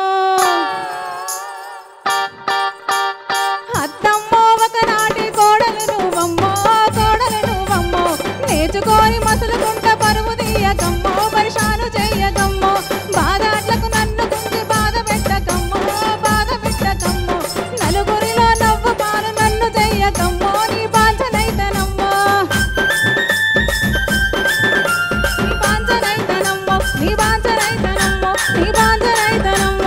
Speaker 9: అత్తమ్మో ఒకనాటి కోడలు నువ్వమ్మో కోడలు నువ్వమ్మో నేర్చుకొని మసులుకుంట పరువు తీయకమ్మో పరిశాను చెయ్యకమ్మో బాధాట్లకు నన్ను కుంగి బాధ పెట్టకమ్మో బాధ పెట్టకమ్మో నలుగురిలో నవ్వు పాలు నన్ను చెయ్యకమ్మో నీ బాంచనైతనమ్మో నీ బాంచనైతనమ్మో నీ బాంచనైతనమ్మో నీ బాంచనైతనమ్మో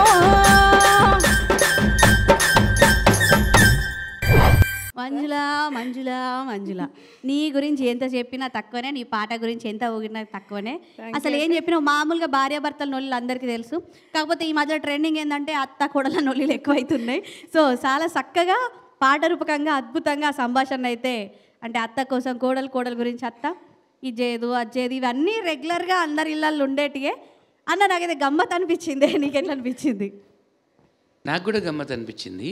Speaker 1: మంజుల మంజుల మంజుల నీ గురించి ఎంత చెప్పినా తక్కువనే నీ పాట గురించి ఎంత ఊగినా తక్కువనే అసలు ఏం చెప్పినా మామూలుగా భార్యాభర్తల నొల్లు అందరికీ తెలుసు కాకపోతే ఈ మధ్య ట్రెండింగ్ ఏంటంటే అత్త కొడల నొల్లులు ఎక్కువైతున్నాయి సో చాలా చక్కగా పాట రూపకంగా అద్భుతంగా సంభాషణ అయితే అంటే అత్త కోసం కోడలు కోడలు గురించి అత్త ఇది చేయదు అది చేయదు ఇవన్నీ రెగ్యులర్గా అందరి ఇళ్ళల్లో ఉండేటివే అన్న నాకైతే గమ్మత్ అనిపించింది నీకెట్లా అనిపించింది
Speaker 4: నాకు కూడా గమ్మత్ అనిపించింది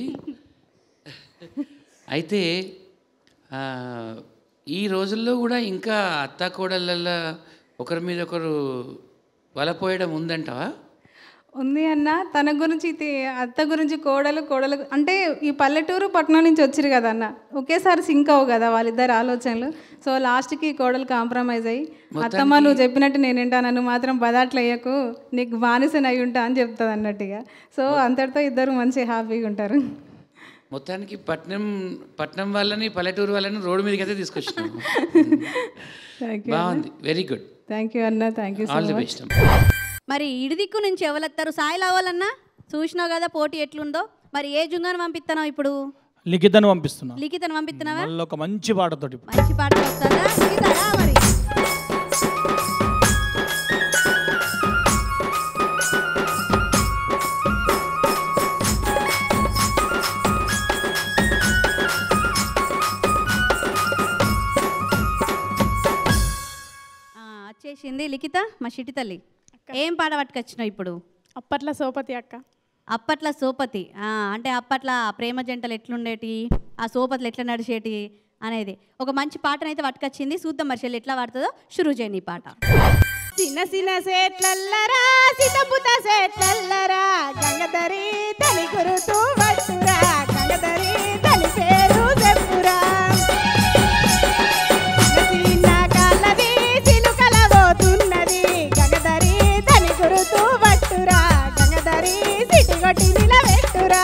Speaker 4: అయితే ఆ, ఈ రోజుల్లో కూడా ఇంకా అత్త కోడళ్ళల్లో ఒకరి మీద ఒకరు వలపోయడం ఉందంటావా
Speaker 9: ఉంది అన్న తన గురించి తి- అత్త గురించి కోడలు కోడలు అంటే ఈ పల్లెటూరు పట్టణం నుంచి వచ్చిరు కదా అన్న ఒకేసారి సింక్ అవ్వు కదా వాళ్ళిద్దరు ఆలోచనలు సో లాస్ట్కి కోడలు కాంప్రమైజ్ అయ్యి అత్తమ్మ నువ్వు చెప్పినట్టు నేను వింటా నన్ను మాత్రం బదాట్లు వేయకు నీకు బానిసని అయి ఉంటా అని చెప్తుంది అన్నట్టుగా సో అంతటితో ఇద్దరు మంచి హ్యాపీగా ఉంటారు
Speaker 4: మొత్తానికి పట్నం పట్నం వాళ్ళని పల్లెటూరు వాళ్ళని రోడ్డు మీదకి అయితే తీసుకొచ్చినాము
Speaker 9: థ్యాంక్
Speaker 4: బాగుంది వెరీ గుడ్
Speaker 9: థ్యాంక్ యూ అన్న thank you so
Speaker 4: all the
Speaker 9: much
Speaker 4: best
Speaker 1: మరి ఇడిదిక్కు నుంచి ఎవరెత్తారు సాయి లావాలన్నా చూసినావు కదా పోటీ ఎట్లుందో మరి ఏ జుంగాను పంపిస్తున్నావు ఇప్పుడు
Speaker 3: లిఖితను పంపిస్తున్నా
Speaker 1: లిఖితను పంపిస్తున్నావా
Speaker 3: మళ్ళీ ఒక మంచి పాటతోటి
Speaker 1: మంచి పాట వస్తుందా లిఖితరా మరి ఆ, వచ్చేసింది లిఖిత మా చిట్టి తల్లి ఏం పాట పట్టుకొచ్చినావు ఇప్పుడు
Speaker 5: అప్పట్లో సోపతి అక్క
Speaker 1: అప్పట్లో సోపతి ఆ, అంటే అప్పట్లో ప్రేమ జంటలు ఎట్లుండేటి ఆ సోపతులు ఎట్లా నడిచేటి అనేది ఒక మంచి పాటనైతే పట్టుకొచ్చింది చూద్దాం మరి చెల్లి ఎట్లా పాడుతుందో షురూ చేయని ఈ పాట
Speaker 5: చిన్న చిన్న సేట్లల్లరా సితపుత సేట్లల్లరా గంగధరి తలి గురుతూ పట్టురా గంగధరి తలి పేరు చెప్పురా చిన్న కాళ్ళది చిలుకల పోతున్నది గంగధరి తలి గురుతూ పట్టురా గంగధరి సిటి కొట్టి నిలబెట్టురా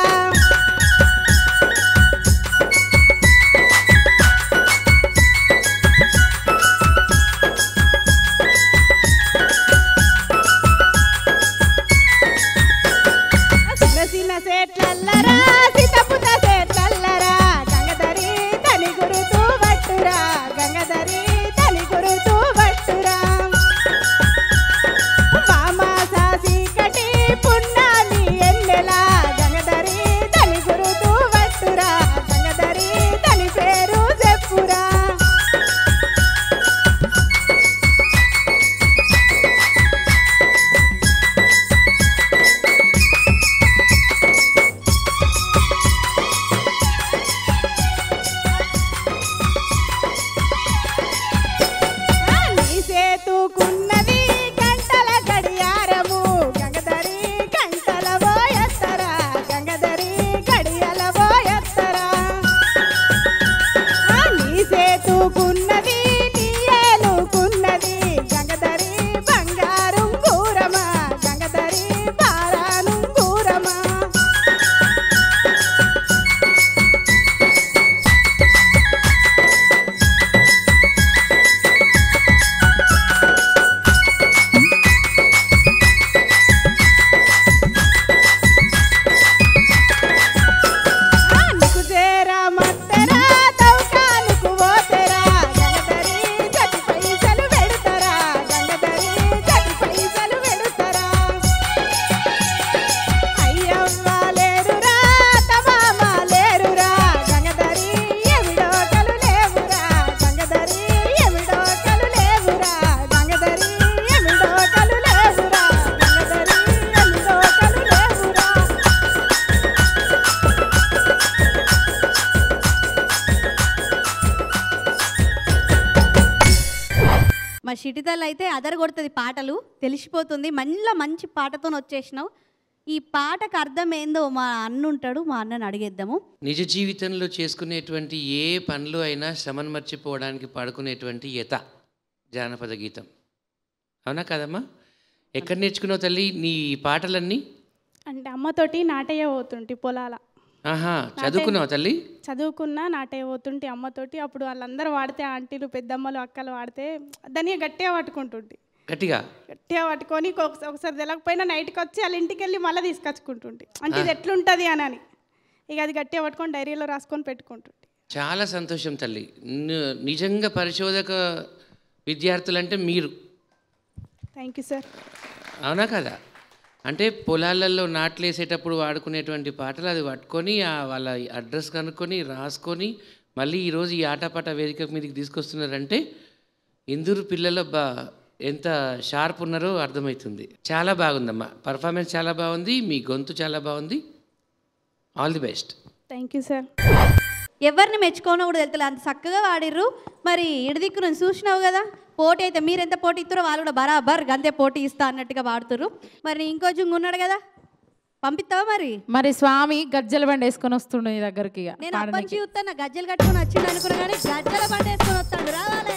Speaker 5: చిన్న చిన్న సేట్లల్లరా సితపుత సేట్లల్లరా
Speaker 1: షిటితల్ అయితే అదర కొడుతుంది పాటలు తెలిసిపోతుంది మళ్ళీ మంచి పాటతో వచ్చేసినావు ఈ పాటకు అర్థం ఏందో మా అన్న ఉంటాడు మా అన్నని అడిగేద్దాము
Speaker 4: నిజ జీవితంలో చేసుకునేటువంటి ఏ పనులు అయినా శ్రమను మర్చిపోవడానికి పాడుకునేటువంటి యత జానపద గీతం అవునా కదమ్మా ఎక్కడ నేర్చుకున్నావు తల్లి నీ పాటలన్నీ
Speaker 5: అంటే అమ్మతోటి నాటయ్య పోతుంటి పొలాల
Speaker 4: ఆహా చదువుకున్నావు తల్లి
Speaker 5: చదువుకున్నా నాటయ్య పోతుంటి అమ్మతోటి అప్పుడు వాళ్ళందరూ వాడితే ఆంటీలు పెద్దమ్మలు అక్కలు వాడితే దాన్ని గట్టిగా పట్టుకుంటుంటి
Speaker 4: గట్టిగా
Speaker 5: గట్టిగా పట్టుకొని ఒకసారి ఒకసారి తెలకపోయినా నైట్కి వచ్చి వాళ్ళ ఇంటికి వెళ్ళి మళ్ళీ తీసుకొచ్చుకుంటుంటి అంటే ఇది ఎట్లుంటుంది అని అని ఇక అది గట్టిగా పట్టుకొని డైరీలో రాసుకొని పెట్టుకుంటుంటి
Speaker 4: చాలా సంతోషం తల్లి ని- నిజంగా పరిశోధక విద్యార్థులంటే మీరు
Speaker 5: థ్యాంక్ యూ సార్
Speaker 4: అవునా కదా అంటే పొలాలలో నాట్లు వేసేటప్పుడు వాడుకునేటువంటి పాటలు అది పట్టుకొని ఆ వాళ్ళ అడ్రస్ కనుక్కొని రాసుకొని మళ్ళీ ఈరోజు ఈ ఆటపాట వేదిక మీదకి తీసుకొస్తున్నారంటే ఇందూరు పిల్లలు బా ఎంత షార్ప్ ఉన్నారో అర్థమవుతుంది చాలా బాగుందమ్మా పర్ఫార్మెన్స్ చాలా బాగుంది మీ గొంతు చాలా బాగుంది all the best
Speaker 5: thank you sir
Speaker 1: ఎవరిని మెచ్చుకోనో కూడా తెలుతుంది అంత చక్కగా వాడిర్రు మరి ఇడిదిక్కు నుంచి చూసినావు కదా పోటీ అయితే మీరు ఎంత పోటీ ఇస్తారో వాళ్ళు కూడా బరాబర్ గంతే పోటీ ఇస్తా అన్నట్టుగా వాడుతురు మరి ఇంకో జుంగు ఉన్నాడు కదా పంపిస్తావా మరి
Speaker 2: మరి స్వామి గజ్జల బండి వేసుకొని వస్తుండే నీ దగ్గరికి ఇక
Speaker 1: నేను
Speaker 2: పాడనీకి.
Speaker 1: అప్పటి చూస్తాను గజ్జలు కట్టుకొని వచ్చింది అనుకున్నా కానీ గజ్జల బండి వేసుకొని వస్తాడు రావాలి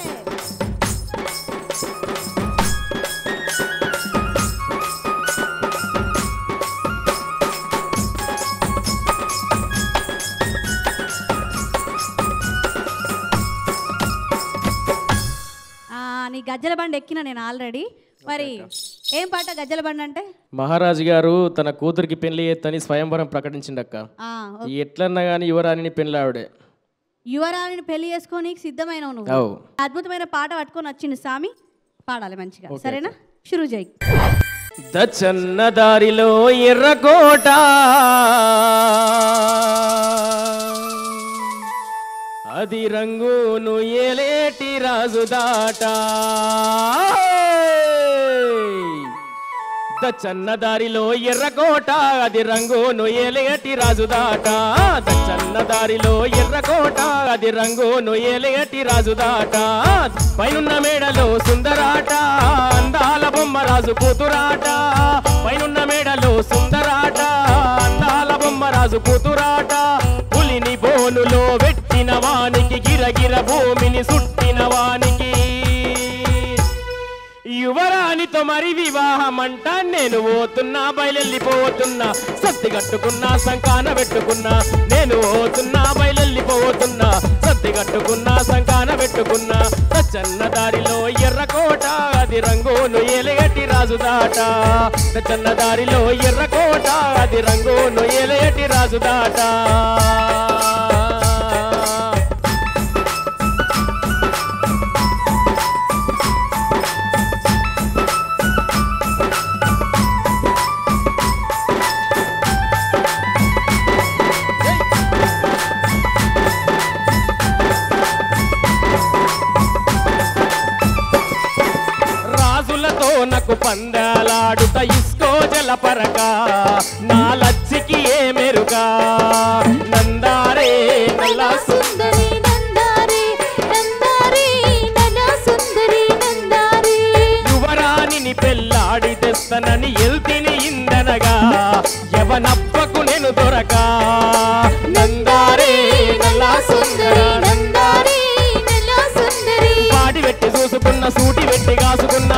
Speaker 1: ఆ, నీ గజ్జల బండి ఎక్కిన నేను ఆల్రెడీ మరి ఏం పాట గజ్జల బండి అంటే
Speaker 6: మహారాజు గారు తన కూతురికి పెళ్లి ఎత్తని స్వయంవరం ప్రకటించిండక్క
Speaker 1: ఆ,
Speaker 6: ఎట్లన్నా కానీ యువరాణిని పెళ్ళి ఆవిడే
Speaker 1: యువరాణిని పెళ్లి చేసుకొని సిద్ధమైన నువ్వు
Speaker 6: అవు
Speaker 1: అద్భుతమైన పాట పట్టుకొని వచ్చింది స్వామి పాడాలి మంచిగా సరేనా షురు చేయి
Speaker 6: దచ్చన్న దారిలో ఎర్రకోట అది రంగును ఏలేటి రాజుదాట దచ్చన్న దారిలో ఎర్రకోట అది రంగును ఏలేటి రాజుదాట దచ్చన్న దారిలో ఎర్రకోట అది రంగును ఏలేటి రాజుదాట పైనున్న మేడలో సుందరాట అందాల బొమ్మ రాజు కూతురాట పైనున్న మేడలో సుందరాట అందాల బొమ్మ రాజు కూతురాట పులిని బోనులో పెట్టిన వానికి గిరగిర భూమిని సుట్టిన వానికి యువరాణితో మరి వివాహం అంట నేను పోతున్నా బయలెళ్ళిపోతున్నా సత్తి కట్టుకున్నా సంకాన పెట్టుకున్నా నేను పోతున్నా బయలెళ్ళిపోతున్నా సత్తి కట్టుకున్నా సంకాన పెట్టుకున్నా సచ్చన్న దారిలో ఎర్రకోట అది రంగును ఏలేటి రాజుదాట సచ్చన్న దారిలో ఎర్రకోట అది రంగును ఏలేటి రాజుదాట రాజులతో నాకు పందాలాడుత ఇస్కో జలపరక నా లచ్చికి ఏ మెరుక నందారే నల్లా
Speaker 2: సుందరి నందారి నందారి నల సుందరి నందారి
Speaker 6: యువరాణిని పెళ్ళాడి తెస్తనని ఎల్తిని ఇందనగా ఎవనప్పకు నేను దొరక నందారే నల్లా సుందరి
Speaker 2: నందారి నల సుందరి
Speaker 6: పాటి పెట్టి చూసుకున్న సూటి పెట్టి కాసుకున్నా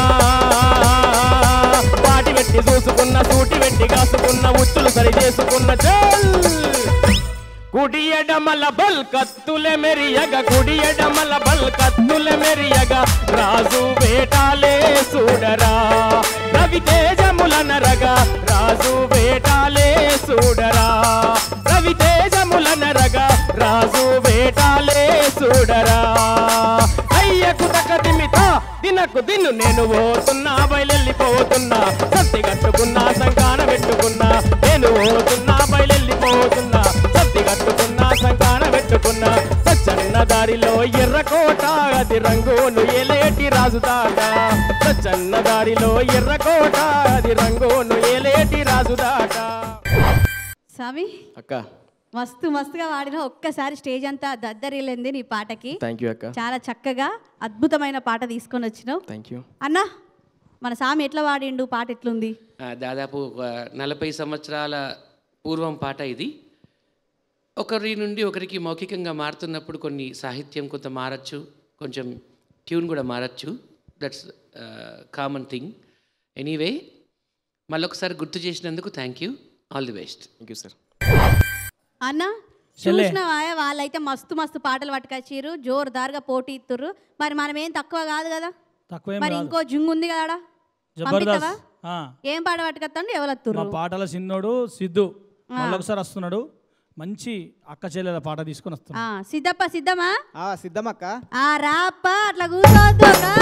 Speaker 6: పాటి పెట్టి చూసుకున్న సూటి పెట్టి కాసుకున్న ఉచ్చులు సరి చేసుకున్న చల్ కుడి ఎడమల బల్ కత్తులే మెరియగ కుడి ఎడమల బల్ కత్తులే మెరియగ రాజు వేటాలే చూడరా రవి తేజముల నరగా రాజు వేటాలే చూడరా రవి తేజముల నరగా రాజు వేటాలే చూడరా అయ్యకు తక దిమిత దినకు దిన్ను నేను పోతున్నా బయలెళ్ళిపోతున్నా సత్తి కట్టుకున్నా సంకాన పెట్టుకున్నా నేను పోతున్నా బయలెళ్ళిపోతున్నా సత్తి కట్టుకున్నా సంకాన పెట్టుకున్నా సచ్చన్న దారిలో ఎర్రకోట అది రంగును ఏలేటి రాజుదాట సచ్చన్న దారిలో ఎర్రకోట అది రంగును ఏలేటి రాజుదాట
Speaker 1: స్వామి
Speaker 6: అక్క
Speaker 1: మస్తు మస్తుగా వాడిన ఒక్కసారి స్టేజ్ అంతా దద్దరిల్లింది నీ పాటకి
Speaker 6: థ్యాంక్ యూ అక్క
Speaker 1: చాలా చక్కగా అద్భుతమైన పాట తీసుకొని వచ్చినావు
Speaker 6: థ్యాంక్ యూ
Speaker 1: అన్నా మన సామి ఎట్లా వాడిండు పాట ఎట్లుంది
Speaker 4: ఆ, దాదాపు ఒక నలభై సంవత్సరాల పూర్వం పాట ఇది ఒకరి నుండి ఒకరికి మౌఖికంగా మారుతున్నప్పుడు కొన్ని సాహిత్యం కొంత మారచ్చు కొంచెం ట్యూన్ కూడా మారచ్చు దట్స్ కామన్ థింగ్ ఎనీవే మళ్ళొకసారి గుర్తు చేసినందుకు thank you all the best
Speaker 6: thank you sir
Speaker 1: అన్న
Speaker 3: చెల్లె.
Speaker 1: చూసినావా వాళ్ళైతే మస్తు మస్తు పాటలు పట్టుకొచ్చిర్రు జోరుదారుగా పోటీ ఇస్తుర్రు మరి మనం ఏం తక్కువ కాదు కదా
Speaker 3: తక్కువేం
Speaker 1: మరి
Speaker 3: కాదు
Speaker 1: ఇంకో జుంగు ఉంది కదా పంపిస్తావా
Speaker 3: జబర్దస్త్ ఆ,
Speaker 1: ఏం పాట పట్టుకొస్తాండి ఎవరు
Speaker 3: మా
Speaker 1: వస్తుర్రు
Speaker 3: పాటల సిన్నోడు సిద్ధు మళ్ళొకసారి వస్తున్నాడు మంచి అక్క చెల్లెల పాట తీసుకొని వస్తున్నాడు
Speaker 1: ఆ, సిద్ధప్ప సిద్ధమా
Speaker 8: ఆ, సిద్ధమక్క
Speaker 1: ఆ రాప్ప అట్లా కూర్చోవద్దు అక్క.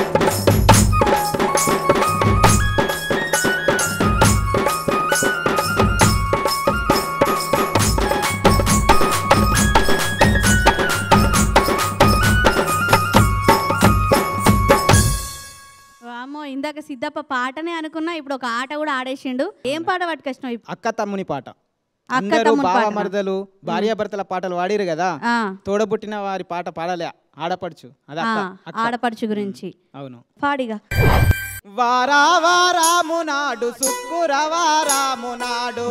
Speaker 1: వామ్మో ఇందాక సిద్ధప్ప పాటనే అనుకున్నా ఇప్పుడు ఒక ఆట కూడా ఆడేసిండు ఏం పాట పట్టుకొచ్చినావు ఇప్పుడు?
Speaker 8: అక్క తమ్ముని పాట
Speaker 1: అక్క
Speaker 8: అందరూ
Speaker 1: తమ్ముని
Speaker 8: బావ
Speaker 1: పాటనా?
Speaker 8: మరదలు భార్యాభర్తల పాటలు వాడిరు కదా
Speaker 1: ఆ,
Speaker 8: తోడబుట్టిన వారి పాట పాడలే ఆడపడుచు అది
Speaker 1: ఆ,
Speaker 8: అక్క అక్క.
Speaker 1: ఆడపడుచు గురించి
Speaker 8: అవును
Speaker 1: పాడిగా
Speaker 8: వారా వారాము నాడు శుక్రవారాము నాడు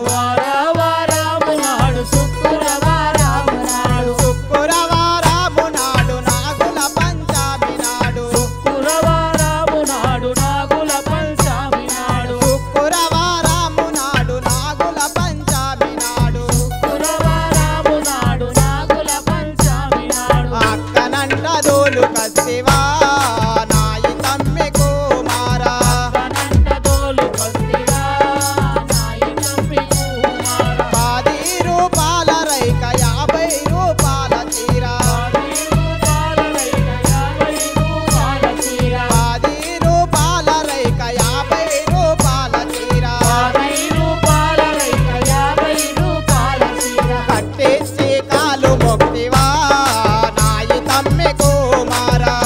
Speaker 8: శుక్రవారాము నాడు నాగుల పంచామి నాడు శుక్రవారాము నాడు నాగుల పంచామి నాడు అక్కనంట దోలు కసివా నాయి తమ్మి కుమారా పది రూపాయల రైక యాభై రూపాయల చీర పది రూపాయల రైక యాభై రూపాయల చీర కట్టేసి కాలు మొక్తివా నాయి తమ్మి కుమారా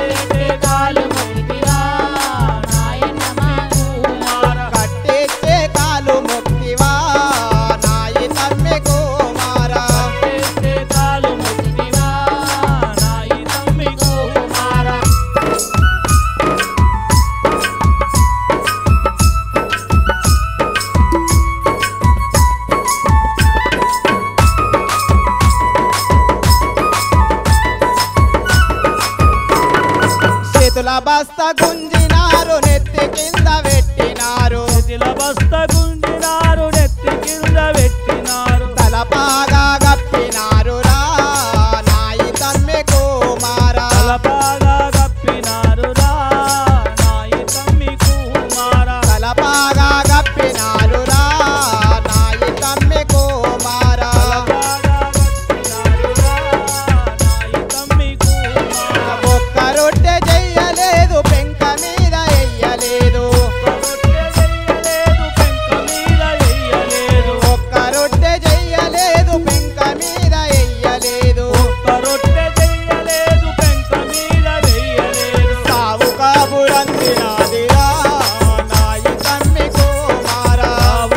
Speaker 8: కట్టేసి కాలు మొక్తివా నాయి తమ్మి కుమారా చేతుల బస్త గుంజినారు నెత్తి కింద పెట్టినారు తలపాగా గప్పినారు రా నాయి తమ్మి కుమారా తలపాగా గప్పినారు రా నాయి తమ్మి కుమారా ఒక్క రొట్టె చెయ్యలేదు పెంక మీద ఎయ్యలేదు ఒక్క రొట్టె చెయ్యలేదు పెంక మీద ఎయ్యలేదు సావు కాబురందినాదిరా నాయి తమ్మి కుమారా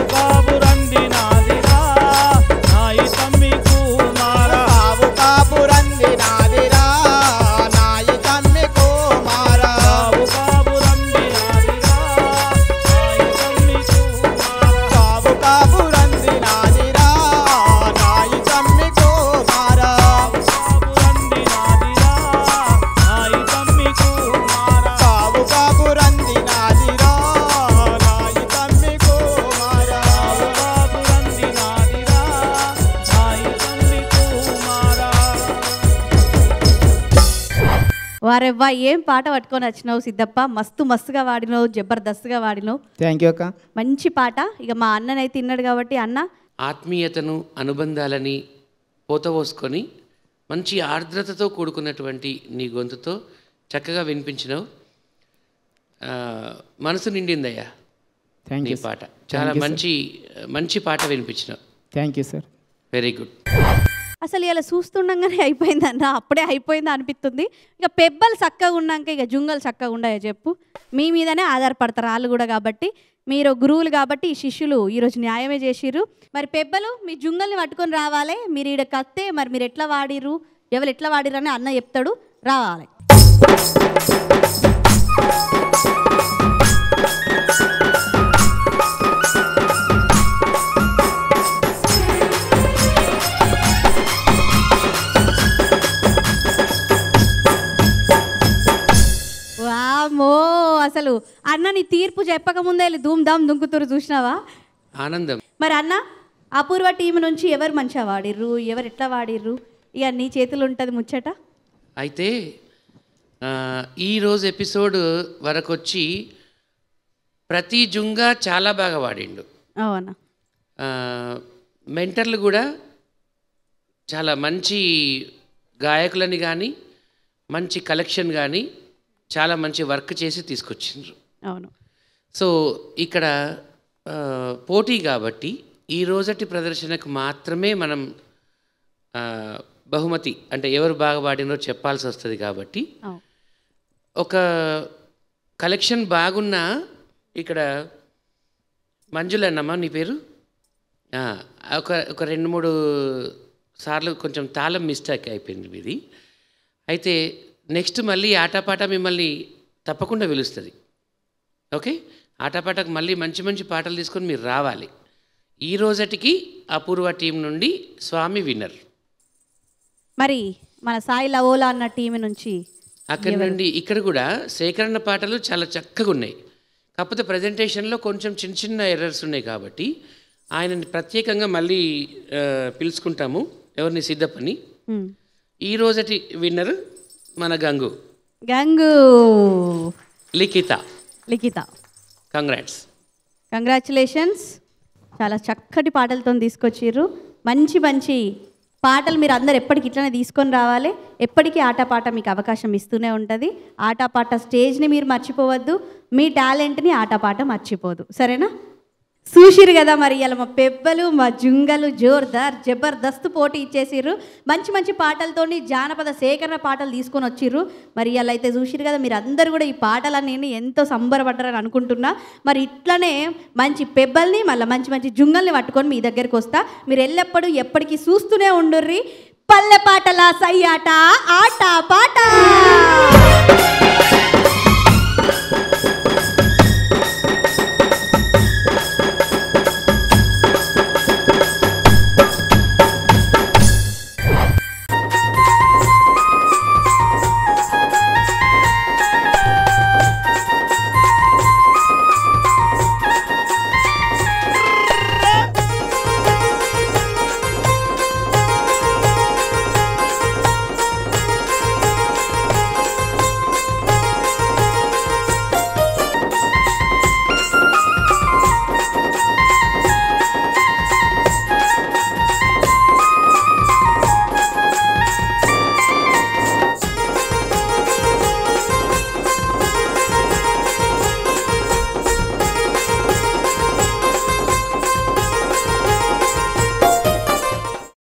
Speaker 8: సావు కాబురందినాదిరా నాయి తమ్మి కుమారా సావు కాబురందినాదిరా నాయి తమ్మి కుమారా సావు కాబురందినాదిరా నాయి తమ్మి కుమారా
Speaker 1: వారెవ్వా ఏం పాట పట్టుకొని వచ్చినావు సిద్ధప్ప మస్తు మస్తుగా వాడినావు జబర్దస్త్గా వాడినావు
Speaker 8: థ్యాంక్ యూ అక్క
Speaker 1: మంచి పాట ఇక మా అన్ననైతే తిన్నాడు కాబట్టి అన్న
Speaker 4: ఆత్మీయతను అనుబంధాలని పోతపోసుకొని మంచి ఆర్ద్రతతో కూడుకున్నటువంటి నీ గొంతుతో చక్కగా వినిపించినావు ఆ, మనసు నిండిందయ్యా
Speaker 8: థ్యాంక్
Speaker 4: నీ
Speaker 8: యూ
Speaker 4: పాట చాలా మంచి మంచి పాట వినిపించినావు
Speaker 8: thank you sir
Speaker 4: very good
Speaker 1: ఆ అసలు ఇలా చూస్తుండగానే అయిపోయిందన్న అప్పుడే అయిపోయిందా అనిపిస్తుంది ఇక పెబ్బలు చక్కగా ఉన్నాక ఇక జుంగలు చక్కగా ఉన్నాయో చెప్పు మీ మీదనే ఆధారపడతారు వాళ్ళు కూడా కాబట్టి మీరు గురువులు కాబట్టి ఈ శిష్యులు ఈరోజు న్యాయమే చేసిర్రు మరి పెబ్బలు మీ జుంగల్ని పట్టుకొని రావాలి మీరు ఈడ కత్తే మరి మీరు ఎట్లా వాడిర్రు ఎవరు ఎట్లా వాడిర్రు అని అన్న చెప్తాడు రావాలి వామో అసలు అన్న నీ తీర్పు చెప్పకముందే వెళ్ళి ధూమ్ ధామ్ దుంకుతురు చూసినావా
Speaker 4: ఆనందం
Speaker 1: మరి అన్న అపూర్వ టీం నుంచి ఎవరు మంచిగా వాడిర్రు ఎవరు ఎట్లా వాడిర్రు ఇక నీ చేతులు ఉంటుంది ముచ్చట
Speaker 4: అయితే ఆ, ఈరోజు ఎపిసోడ్ వరకు వచ్చి ప్రతి జుంగా చాలా బాగా వాడిండు
Speaker 1: అవునా
Speaker 4: ఆ, మెంటర్లు కూడా చాలా మంచి గాయకులని కానీ మంచి కలెక్షన్ కానీ చాలా మంచి వర్క్ చేసి తీసుకొచ్చిండ్రు
Speaker 1: అవును
Speaker 4: సో ఇక్కడ ఆ, పోటీ కాబట్టి ఈ రోజటి ప్రదర్శనకు మాత్రమే మనం ఆ, బహుమతి అంటే ఎవరు బాగా పాడినో చెప్పాల్సి వస్తుంది కాబట్టి
Speaker 1: అవును
Speaker 4: ఒక కలెక్షన్ బాగున్నా ఇక్కడ మంజులన్నమ్మా నీ పేరు ఆ, ఒక ఒక రెండు మూడు సార్లు కొంచెం తాళం మిస్టేక్ అయిపోయింది మీది అయితే నెక్స్ట్ మళ్ళీ ఆటపాట మిమ్మల్ని తప్పకుండా పిలుస్తుంది ఓకే ఆటపాటకు మళ్ళీ మంచి మంచి పాటలు తీసుకొని మీరు రావాలి ఈ రోజటికి అపూర్వ టీం నుండి స్వామి విన్నర్
Speaker 1: మరి మన సాయి లవోలా అన్న టీం నుంచి
Speaker 4: అక్కడి నుండి ఇక్కడ కూడా సేకరణ పాటలు చాలా చక్కగా ఉన్నాయి కాకపోతే ప్రజెంటేషన్లో కొంచెం చిన్న చిన్న ఎర్రర్స్ ఉన్నాయి కాబట్టి ఆయనని ప్రత్యేకంగా మళ్ళీ ఆ, పిలుచుకుంటాము ఎవరిని సిద్ధపని
Speaker 1: ఉమ్.
Speaker 4: ఈ రోజటి విన్నర్ మన గంగు
Speaker 1: గంగు
Speaker 4: లిఖిత
Speaker 1: లిఖిత
Speaker 4: కంగ్రాట్స్
Speaker 1: కంగ్రాచులేషన్స్ చాలా చక్కటి పాటలతో తీసుకొచ్చిర్రు మంచి మంచి పాటలు మీరు అందరు ఎప్పటికి ఇట్లనే తీసుకొని రావాలి ఎప్పటికీ ఆటపాట మీకు అవకాశం ఇస్తూనే ఉంటుంది ఆటపాట స్టేజ్ని మీరు మర్చిపోవద్దు మీ టాలెంట్ని ఆటపాట మర్చిపోదు సరేనా చూసిరు కదా మరి ఇలా మా పెబ్బలు మా జుంగలు జోర్దార్ జబర్దస్త్ పోటీ ఇచ్చేసిర్రు మంచి మంచి పాటలతోని జానపద సేకరణ పాటలు తీసుకొని వచ్చిర్రు మరి ఇలా అయితే చూసిరు కదా మీరు అందరు కూడా ఈ పాటలన్నీ ఎంతో సంబరపడ్డారని అనుకుంటున్నా మరి ఇట్లనే మంచి పెబ్బల్ని మళ్ళీ మంచి మంచి జుంగల్ని పట్టుకొని మీ దగ్గరికి వస్తా మీరు ఎల్లప్పుడూ ఎప్పటికీ చూస్తూనే ఉండుర్రి పల్లె పాటల సయ్యాట ఆట పాట